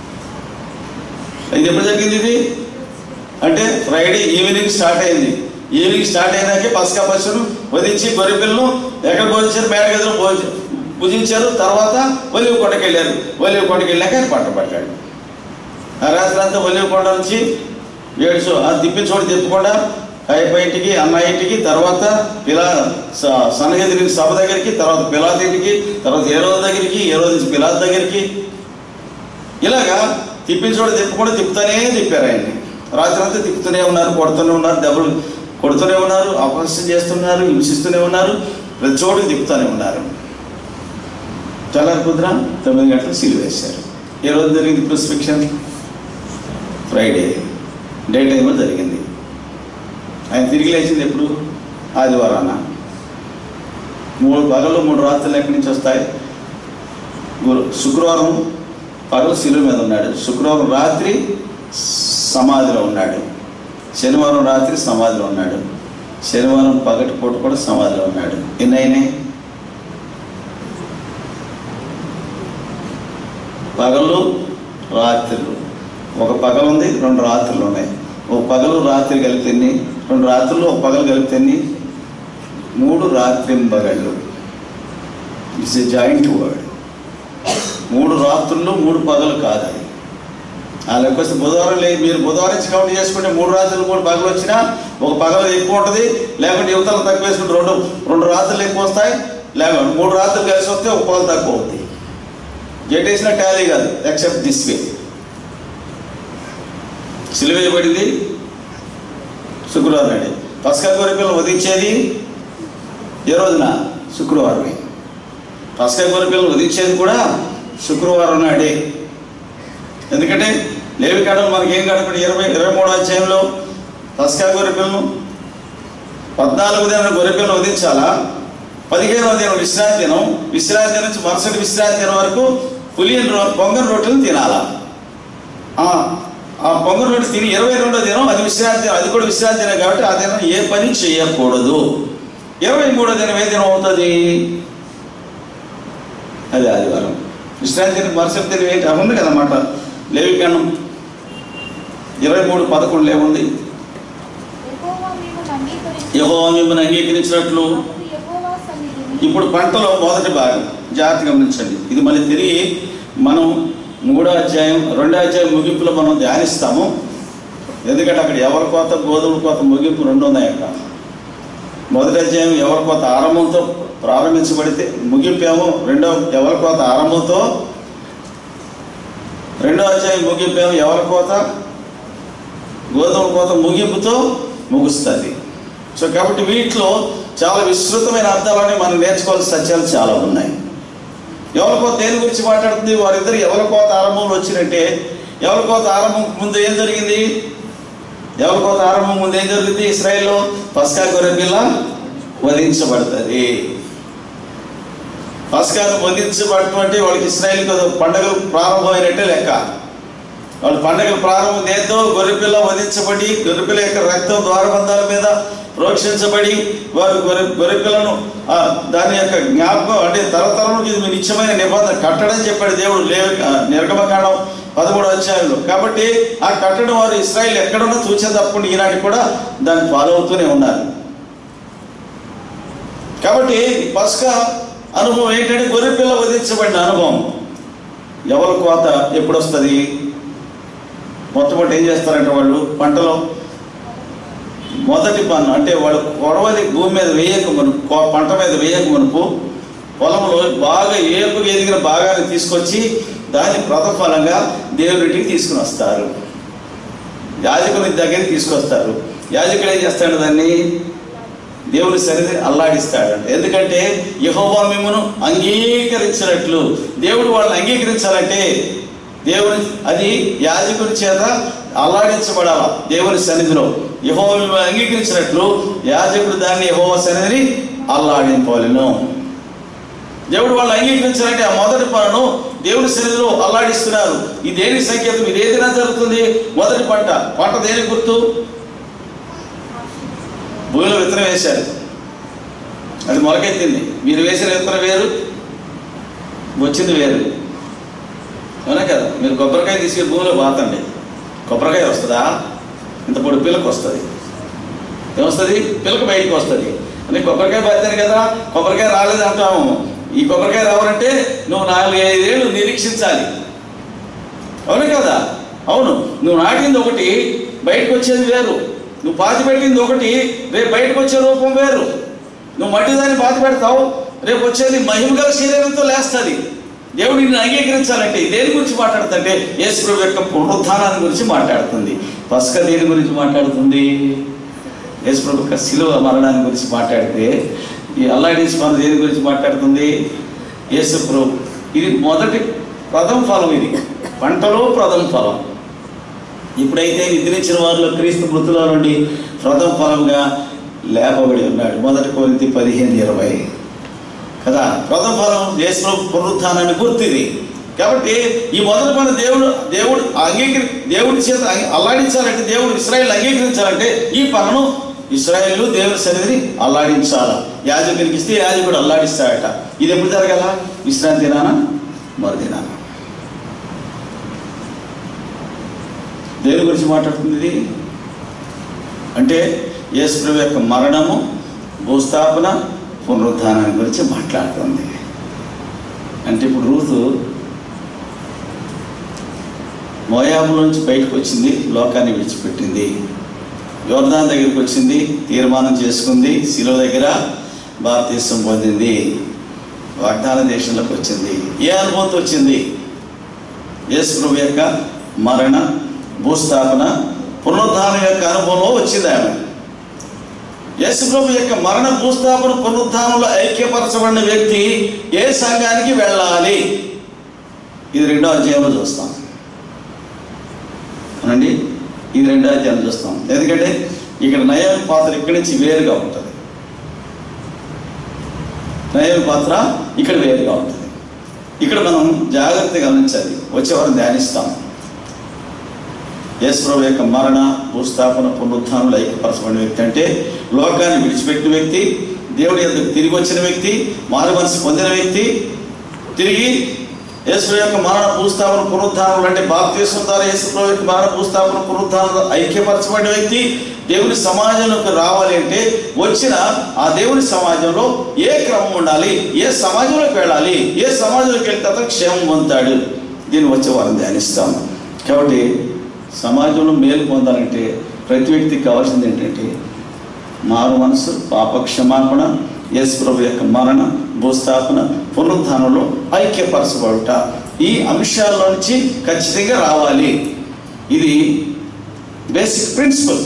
ఇది ఎప్పుడు జరిగింది ఇది అంటే ఫ్రైడే ఈవినింగ్ స్టార్ట్ అయింది ఈవినింగ్ స్టార్ట్ అయినాకే పసకా పశువును వధించి గొర్రె పిల్లను ఎక్కడ భోజించారు మేడగదిలో భోజ పూజించారు తర్వాత ఒలివ కొండకి వెళ్ళారు ఒలివ కొండకి వెళ్ళాక ఆయన పట్ట పట్టాడు ఆ రాత్రి అంతా ఒలివ కొండ నుంచి ఏడు చో ఆ తిప్పిన చోటు తిప్పకుండా కైప ఇంటికి అన్న ఇంటికి తర్వాత పిలా స- సన్నగిరి సభ దగ్గరికి తర్వాత పిలాత్ ఇంటికి తర్వాత ఏ రోజు దగ్గరికి ఏ రోజు నుంచి పిలాత్ దగ్గరికి ఇలాగా తిప్పిన చోట తిప్పకుండా తిప్పుతూనే తిప్పారు ఆయన్ని రాత్రి అంతా తిప్పుతూనే ఉన్నారు కొడుతూనే ఉన్నారు దెబ్బలు కొడుతూనే ఉన్నారు అపహాస్యం చేస్తున్నారు హింసిస్తూనే ఉన్నారు ప్రతి చోటుకి తిప్పుతూనే ఉన్నారు తెల్లారి కుదిర తొమ్మిది గంటలకు సీల్ వేశారు ఏ రోజు జరిగింది క్రూసిఫిక్షన్ ఫ్రైడే డే టైంలో జరిగింది ఆయన తిరిగి లేచింది ఎప్పుడు ఆదివారాన మూడు పగలు మూడు రాత్రులు ఎక్కడి నుంచి వస్తాయి గురు శుక్రవారం పగలు శిలువ మీద ఉన్నాడు శుక్రవారం రాత్రి సమాధిలో ఉన్నాడు శనివారం రాత్రి సమాధిలో ఉన్నాడు శనివారం పగటి పూట కూడా సమాధిలో ఉన్నాడు ఎన్ని అయినాయి పగలు రాత్రులు ఒక పగలు ఉంది రెండు రాత్రులు ఉన్నాయి ఒక పగలు రాత్రి కలిపితే ఎన్ని రెండు రాత్రులు ఒక పగలు కలిపితే ఎన్ని మూడు రాత్రింబగళ్ళు ఇట్స్ ఎ జాయింట్ వర్డ్ మూడు రాత్రులు మూడు పగలు కాదు అది ఆ లెక్క వస్తే బుధవారం లేదు మీరు బుధవారం నుంచి కౌంట్ చేసుకుంటే మూడు రాత్రులు మూడు పగలు వచ్చినా ఒక పగలు ఎక్కువ ఉంటుంది లేకుంటే యువతలు తక్కువ వేసుకుంటే రెండు రెండు రాత్రులు ఎక్కువ వస్తాయి లేకుంటే మూడు రాత్రులు కలిసి వస్తే ఒక పగలు తక్కువ అవుతుంది జటేసిన టాలీ కాదు ఎక్సెప్ట్ దిస్ వే సిలువేయబడింది శుక్రవారం నాడు పసకా గొర్రెపిల్లను వధించేది ఏ రోజున శుక్రవారమే పసకా గొర్రెపిల్లను వధించేది కూడా శుక్రవారం నాడే ఎందుకంటే లేవి కాడం మనకి ఏం కనపడి ఇరవై ఇరవై మూడో అధ్యాయంలో పసకా గొర్రెపిల్లను పద్నాలుగు దిన గొర్రెపిల్లను వధించాలా పదిహేనవ దినం విశ్రాంతి దినం విశ్రాంతి దినం నుంచి మరుసటి విశ్రాంతి దినం వరకు పులియన్ రో పొంగన్ రొట్టెలు తినాలా ఆ ఆ పొంగల్ రొట్టె తిని ఇరవై రెండో దినం అది విశ్రాంతి దినం అది కూడా విశ్రాంతి దినం కాబట్టి ఆ దినం ఏ పని చేయకూడదు ఇరవై మూడో దినం ఏ దినం అవుతుంది అది ఆదివారం విశ్రాంతి దినం మరుసటి దినం ఏంటి అది ఉంది కదన్నమాట లేవికాండం ఇరవై మూడు పదకొండులో ఏముంది యెహోవా మిమ్మల్ని అంగీకరించి యహో మిమ్మల్ని అంగీకరించినట్లు అప్పుడు యెహోవా సన్నిధిని ఇప్పుడు పంటలో మొదటి భాగం జాగ్రత్త గమనించండి ఇది మళ్ళీ తిరిగి మనం మూడో అధ్యాయం రెండో అధ్యాయం ముగింపులో మనం ధ్యానిస్తాము ఎందుకంటే అక్కడ ఎవరి కోత గోధుమ కోత ముగింపు రెండు ఉన్నాయి అక్కడ మొదటి అధ్యాయం ఎవరి కోత ఆరంభంతో ప్రారంభించబడితే ముగింపు ఏమో రెండో ఎవరి కోత ఆరంభంతో రెండో అధ్యాయం ముగింపు ఏమో ఎవరి కోత గోధుమ కోత ముగింపుతో ముగుస్తుంది సో కాబట్టి వీటిలో చాలా విస్తృతమైన అర్థాలని మనం నేర్చుకోవాల్సిన సత్యాలు చాలా ఉన్నాయి ఎవరికో దేని గురించి మాట్లాడుతుంది వారిద్దరు ఎవరికోత ఆరంభంలో వచ్చినట్టే ఎవరికోత ఆరంభం ముందు ఏం జరిగింది ఎవరికోత ఆరంభం ముందు ఏం జరిగింది ఇస్రాయేల్లో పస్కా గొర్రె పిల్ల వధించబడుతుంది పస్కాను వధించబడటం అంటే వాళ్ళకి ఇస్రాయేల్ పండగలు ప్రారంభమైనట్టే లెక్క వాళ్ళ పండగల ప్రారంభం దేంతో గొర్రెపిల్ల వధించబడి గొర్రెపిల్ల యొక్క రక్తం ద్వారబంధాల మీద ప్రోక్షించబడి వారు గొర్రె గొర్రెపిల్లను ఆ, దాని యొక్క జ్ఞాపకం అంటే తరతరం ఇది మీ నిత్యమైన నిబంధన కట్టడం చెప్పాడు దేవుడు లే నిర్గమకాండం పదమూడు అధ్యాయంలో కాబట్టి ఆ కట్టడం వారు ఇస్రాయిల్ ఎక్కడున్నా చూసేటప్పుడు ఈనాటి కూడా దాన్ని ఫాలో అవుతూనే ఉన్నారు కాబట్టి పస్కా అనుభవం ఏంటంటే గొర్రెపిల్ల వధించబడిన అనుభవం ఎవరి కోత ఎప్పుడు వస్తుంది మొట్టమొదటి ఏం చేస్తారంటే వాళ్ళు పంటలో మొదటి పన్ను అంటే వాళ్ళు కొడవలి భూమి మీద వేయక మునుపు కొ- పంట మీద వేయక మునుపు పొలంలో బాగా ఏపుగా ఎదిగిన భాగాన్ని తీసుకొచ్చి దాన్ని ప్రతఫలంగా దేవుడింటికి తీసుకుని వస్తారు యాజకుని దగ్గరికి తీసుకొస్తారు యాజకుడు ఏం చేస్తాడు దాన్ని దేవుని సన్నిధిని అల్లాడిస్తాడు ఎందుకంటే యహోవా మిమ్మను అంగీకరించినట్లు దేవుడు వాళ్ళని అంగీకరించాలంటే దేవుని అది యాజకుని చేత అల్లాడించబడాల దేవుని సన్నిధిలో యహోవ మిమ్మల్ని అంగీకరించినట్లు యాజకుడు దాన్ని యహోవ సన్నిధిని అల్లాడింపవలను దేవుడు వాళ్ళు అంగీకరించాలంటే ఆ మొదటి పనును దేవుని సన్నిధిలో అల్లాడిస్తున్నారు ఈ దేని సంకేతం ఇది ఏదైనా జరుగుతుంది మొదటి పంట పంట దేని గుర్తు భూమిలో విత్తనం వేశారు అది మొలకెత్తింది మీరు వేసిన విత్తనం వేరు వచ్చింది వేరు అవునా కదా మీరు కొబ్బరికాయ తీసుకెళ్ళి భూమిలో బాతండి కొబ్బరికాయ వస్తుందా ఇంత పొడి పిల్లకి వస్తుంది ఏమొస్తుంది పిల్లక బయటికి వస్తుంది అంటే కొబ్బరికాయ బాతాను కదా కొబ్బరికాయ రాలేదు అంటాము ఈ కొబ్బరికాయ రావాలంటే నువ్వు నాలుగు ఐదేళ్ళు నిరీక్షించాలి అవును కదా అవును నువ్వు నాటింది ఒకటి బయటకు వచ్చేది వేరు నువ్వు పాతి పెట్టింది ఒకటి రేపు బయటకు వచ్చే రూపం వేరు నువ్వు మట్టి దాన్ని పాతి పెడతావు రేపు వచ్చేది మహిమగల శరీరంతో లేస్తుంది దేవుడు నిన్ను అంగీకరించాలంటే దేని గురించి మాట్లాడుతుంటే యేసు యొక్క పునరుద్ధానాన్ని గురించి మాట్లాడుతుంది పసుక దేని గురించి మాట్లాడుతుంది యేసు ప్రభు యొక్క శిలువ మరణాన్ని గురించి మాట్లాడితే ఈ అల్లాడీస్ మన దేని గురించి మాట్లాడుతుంది యేసు ప్రభు ఇది మొదటి ప్రథమ ఫలం ఇది పంటలో ప్రథమ ఫలం ఇప్పుడైతే నిద్రించిన వారిలో క్రీస్తు మృతుల నుండి ప్రథమ ఫలంగా లేపబడి ఉన్నాడు మొదటి కొరింథీ పదిహేను ఇరవై కదా ప్రథమ ఫలం దేశంలో పునరుత్థానాన్ని గుర్తిది కాబట్టి ఈ మొదటి పని దేవుడు దేవుడు అంగీకరి దేవుడి చేత అంగీ- అల్లాడించాలంటే దేవుడు ఇస్రాయేల్ అంగీకరించాలంటే ఈ పనును ఇస్రాయేల్ దేవుని సన్నిధిని అల్లాడించాల యాజకునికి ఇస్తే యాజకుడు అల్లాడిస్తాడట ఇది ఎప్పుడు జరగాల విశ్రాంతి దినాన మరుదినాన దేని గురించి మాట్లాడుతుంది ఇది అంటే యేసుప్రభు యొక్క మరణము భూస్థాపన పునరుద్ధానాన్ని గురించి మాట్లాడుతుంది అంటే ఇప్పుడు రూతు మోయాబులోంచి బయటకు వచ్చింది లోకాన్ని విడిచిపెట్టింది యోర్దాన్ దగ్గరికి వచ్చింది తీర్మానం చేసుకుంది శిలో దగ్గర భారతదేశం పొందింది వాగ్దాన దేశంలోకి వచ్చింది ఏ అనుభవంతో వచ్చింది యేసు ప్రభు యొక్క మరణ భూస్థాపన పునరుద్ధానం యొక్క అనుభవంలో వచ్చింది ఆమె యేసు ప్రభు యొక్క మరణ భూస్థాపన పునరుద్ధానంలో ఐక్యపరచబడిన వ్యక్తి ఏ సంఘానికి వెళ్ళాలి ఇది రెండో అధ్యాయంలో చూస్తాం అనండి ఇది రెండో అధ్యాయం చూస్తాం ఎందుకంటే ఇక్కడ నయం పాత్ర ఇక్కడి నుంచి వేరుగా ఉంటుంది నయం పాత్ర ఇక్కడ వేరుగా ఉంటుంది ఇక్కడ మనం జాగ్రత్తగా గమనించాలి వచ్చేవారు ధ్యానిస్తాం యేసుప్రభు యొక్క మరణ భూస్థాపన పునరుద్ధానంలో ఐక్యపరచబడిన వ్యక్తి అంటే లోకాన్ని విడిచిపెట్టిన వ్యక్తి దేవుడి ఎందుకు తిరిగి వచ్చిన వ్యక్తి మారు మనసు పొందిన వ్యక్తి తిరిగి యేసు యొక్క మరణ భూస్థాపన పునరుద్ధానం అంటే బాప్తీసం ద్వారా యేసు యొక్క మరణ భూస్థాపన పునరుద్ధానంలో ఐక్యపరచబడిన వ్యక్తి దేవుని సమాజంలోకి రావాలి అంటే వచ్చిన ఆ దేవుని సమాజంలో ఏ క్రమం ఉండాలి ఏ సమాజంలోకి వెళ్ళాలి ఏ సమాజంలోకి వెళ్తే అతను క్షేమం పొందుతాడు దీన్ని వచ్చే వారిని ధ్యానిస్తాం కాబట్టి సమాజంలో మేలు పొందాలంటే ప్రతి వ్యక్తికి కావాల్సింది ఏంటంటే మారు మనసు పాప క్షమాపణ యేసుప్రభు యొక్క మరణ భూస్థాపన పునరుద్ధానంలో ఐక్యపరచబడుట ఈ అంశాల్లో నుంచి ఖచ్చితంగా రావాలి ఇది బేసిక్ ప్రిన్సిపల్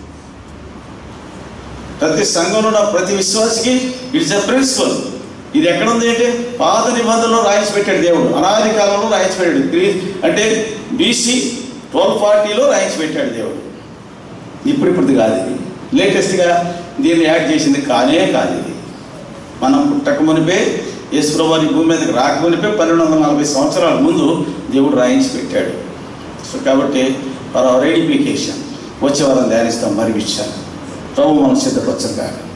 ప్రతి సంఘంలో ఉన్న ప్రతి విశ్వాసికి ఇట్స్ ఎ ప్రిన్సిపల్ ఇది ఎక్కడ ఉంది అంటే పాత నిబంధనలో రాయించి పెట్టాడు దేవుడు అనాది కాలంలో రాయించి పెట్టాడు గ్రీ- అంటే బీసీ ట్వెల్వ్ ఫార్టీలో రాయించి పెట్టాడు దేవుడు ఇప్పుడు ఇప్పుడు కాదు ఇది లేటెస్ట్గా దీన్ని యాడ్ చేసింది కానే కాదు ఇది మనం పుట్టక మునిపే యేసుప్రభు భూమి మీదకి రాక మునిపే పన్నెండు వందల నలభై సంవత్సరాల ముందు దేవుడు రాయించి పెట్టాడు సో కాబట్టి ఫర్ అవర్ ఎడిఫికేషన్ వచ్చే వారం ధ్యానిస్తాం మరి విషయాలు ప్రభు మనం సిద్ధపరచం కాక